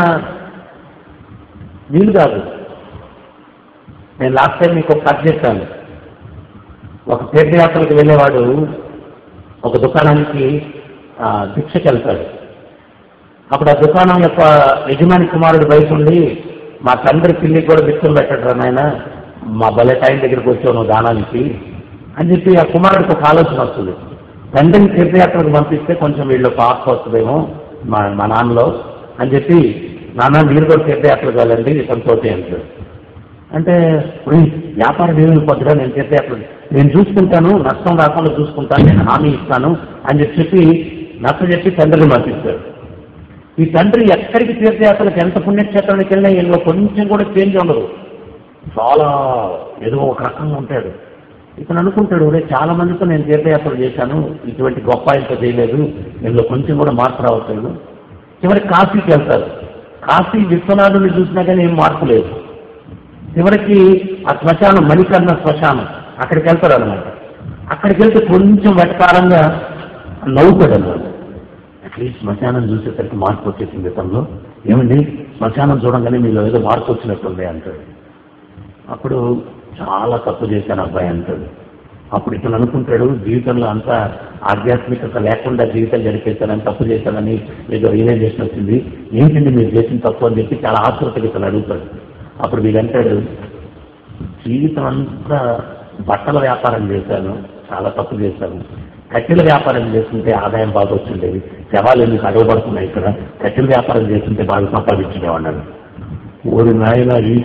వీలు కాదు నేను లాస్ట్ టైం మీకు ఒక కథ చెప్పాను ఒక తీర్థయాత్రకు వెళ్ళేవాడు ఒక దుకాణానికి ఆ, భిక్షకి వెళ్తాడు అప్పుడు ఆ దుకాణం యొక్క యజమాని కుమారుడు బయట ఉండి మా తండ్రి పిల్లికి కూడా భిక్షలు పెట్టడు నాయన మా భలే టైం దగ్గరికి వచ్చావు నువ్వు దానానికి అని చెప్పి ఆ కుమారుడికి ఒక ఆలోచన వస్తుంది తండ్రిని తీర్థయాత్రకు పంపిస్తే కొంచెం వీళ్ళు పాప వస్తుందేమో మా మా నాన్నలో అని చెప్పి నాన్న మీరు కూడా తీర్థయాత్రకు వెళ్ళండి ఇతనితోటి అంటాడు అంటే "ఉయ్, వ్యాపారం ఏమి పొద్దుగా నేను తీర్థయాత్ర నేను చూసుకుంటాను నష్టం రాకుండా చూసుకుంటాను నేను హామీ ఇస్తాను అని చెప్పి చెప్పి నచ్చ చెప్పి తండ్రిని పంపిస్తాడు ఈ తండ్రి ఎక్కడికి తీర్థయాత్రలకు ఎంత పుణ్యక్షేత్రానికి వెళ్ళినా ఇందులో కొంచెం కూడా చేంజ్ ఉండదు చాలా ఏదో ఒక రకంగా ఉంటాడు ఇతను అనుకుంటాడు "ఒరేయ్, చాలా మందితో నేను తీర్థయాత్రలు చేశాను ఇటువంటి గొప్ప ఇంత చేయలేదు ఇందులో కొంచెం కూడా మార్పు రావట్లేదు చివరికి కాశీకి వెళ్తారు కాశీ విశ్వనాథుని చూసినా కానీ ఏం మార్పు లేదు చివరికి ఆ శ్మశానం మణికర్ణ శ్మశానం అక్కడికి వెళ్తారు అనమాట అక్కడికి వెళ్తే కొంచెం వెటకారంగా నవ్వుతాడు అనమాట అట్లీస్ట్ శ్మశానం చూసేసరికి మార్పు వచ్చేసింది తనలో ఏమండి శ్మశానం చూడంగానే మీలో ఏదో మార్పు వచ్చినట్టుంది అంటాడు అప్పుడు చాలా తప్పు చేశాను అబ్బాయి అంటాడు అప్పుడు ఇతను అనుకుంటాడు జీవితంలో అంతా ఆధ్యాత్మికత లేకుండా జీవితం గడిపేశానని తప్పు చేశానని ఏదో రియలైజేషన్ వచ్చింది ఏంటండి మీరు చేసిన తప్పు అని చెప్పి చాలా ఆతృతగా ఇతను అడుగుతాడు అప్పుడు వీడంటాడు జీవితం అంతా బట్టల వ్యాపారం చేశాను చాలా తప్పు చేశాను కట్టెల వ్యాపారం చేస్తుంటే ఆదాయం బాగా వచ్చిండేది శవాలు ఎందుకు అడవబడుతున్నాయి ఇక్కడ కట్టెల వ్యాపారం చేస్తుంటే బాగా సంపాదించుకునేవాడు ఊరి నాయన ఈ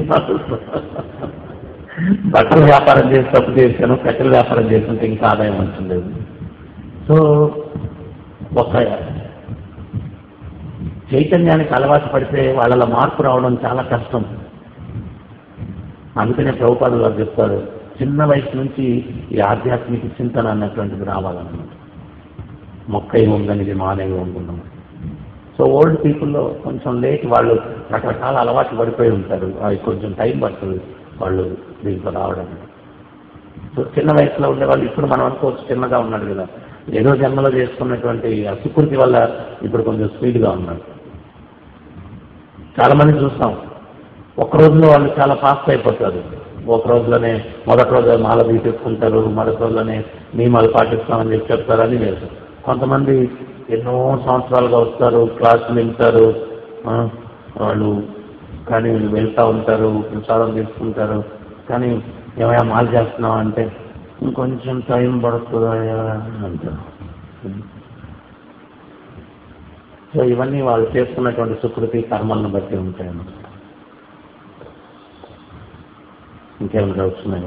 బట్టల వ్యాపారం చేసి తప్పు చేశాను కట్టెల వ్యాపారం చేస్తుంటే ఇంకా ఆదాయం వచ్చిండేది సో ఒక చైతన్యానికి అలవాటు పడితే వాళ్ళలో మార్పు రావడం చాలా కష్టం అందుకనే ప్రభుపాదులు వారు చెప్తారు చిన్న వయసు నుంచి ఈ ఆధ్యాత్మిక చింతన అన్నటువంటిది రావాలన్నమాట మొక్కై ఉందనిది మానేవి ఉంటున్నాము సో ఓల్డ్ పీపుల్లో కొంచెం లేట్ వాళ్ళు రకరకాల అలవాట్లు పడిపోయి ఉంటారు అవి కొంచెం టైం పడుతుంది వాళ్ళు దీంట్లో రావడానికి సో చిన్న వయసులో ఉండే వాళ్ళు ఇప్పుడు మనం అనుకోవచ్చు చిన్నగా ఉన్నాడు కదా ఏదో జన్మలో చేసుకున్నటువంటి ఆ సుకృతి వల్ల ఇప్పుడు కొంచెం స్పీడ్గా ఉన్నాడు చాలా మంది చూస్తాం ఒక రోజులో వాళ్ళు చాలా ఫాస్ట్ అయిపోతారు ఒక రోజులోనే మొదటి రోజు మాల తీసేసుకుంటారు మరొక రోజులోనే నియమాలు పాటిస్తామని చెప్పి చెప్తారు అని లేదు కొంతమంది ఎన్నో సంవత్సరాలుగా వస్తారు క్లాసులు వింటారు ఆ, వాళ్ళు కానీ వెళ్తూ ఉంటారు ప్రసాదం తీసుకుంటారు కానీ ఏమైనా మాల చేస్తున్నాం అంటే ఇంకొంచెం టైం పడుతుందా అంటారు సో ఇవన్నీ వాళ్ళు చేసుకున్నటువంటి సుకృతి కర్మలను బట్టి ఉంటాయన్నమాట ఇంకేమైనా డౌట్స్ ఉన్నాయి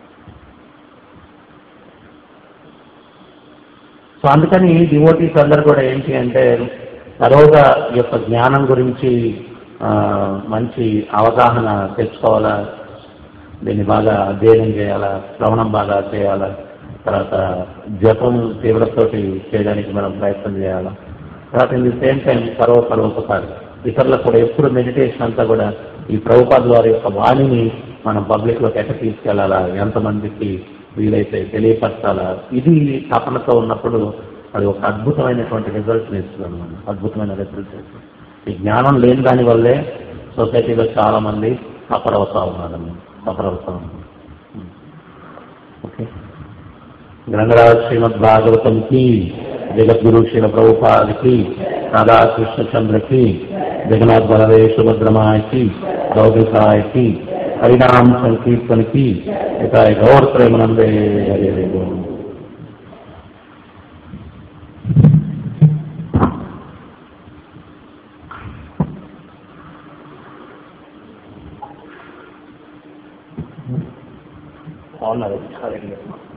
సో అందుకని డివోటీస్ అందరు కూడా ఏంటి అంటే తరోగా ఈ యొక్క జ్ఞానం గురించి ఆ, మంచి అవగాహన తెచ్చుకోవాలా దీన్ని బాగా అధ్యయనం చేయాలా శ్రవణం బాగా చేయాలా తర్వాత జపం తీవ్రతోటి చేయడానికి మనం ప్రయత్నం చేయాలా తర్వాత ఇన్ ది సేమ్ టైం సర్వ పరోపకారం ఇతరులకు కూడా ఎప్పుడు మెడిటేషన్ అంతా కూడా ఈ ప్రభుపాద వారి యొక్క వాణిని మనం పబ్లిక్ లోకి ఎట్ట తీసుకెళ్లాలా ఎంతమందికి వీలైతే తెలియపరచాలా ఇది తపనతో ఉన్నప్పుడు అది ఒక అద్భుతమైనటువంటి రిజల్ట్స్ ఇస్తుంది అన్నమాట అద్భుతమైన రిజల్ట్స్ ఈ జ్ఞానం లేని దాని వల్లే సొసైటీలో చాలా మంది సఫర్ అవుతా ఉన్నారన్నమాట సఫర్ అవుతా ఉన్నారు ఓకే గ్రంథరాజ్ శ్రీమద్ భాగవతం కి జగద్గురు శ్రీల ప్రభుపాద్ కి రాధా కృష్ణచంద్ర కి జగన్నాథ్ బలదేవ్ సుభద్రమాయ కి గౌరీ కి హరినామ సంకీర్తన కి ఇక గౌర ప్రేమనందే హరి హరి గోవింద. అవునా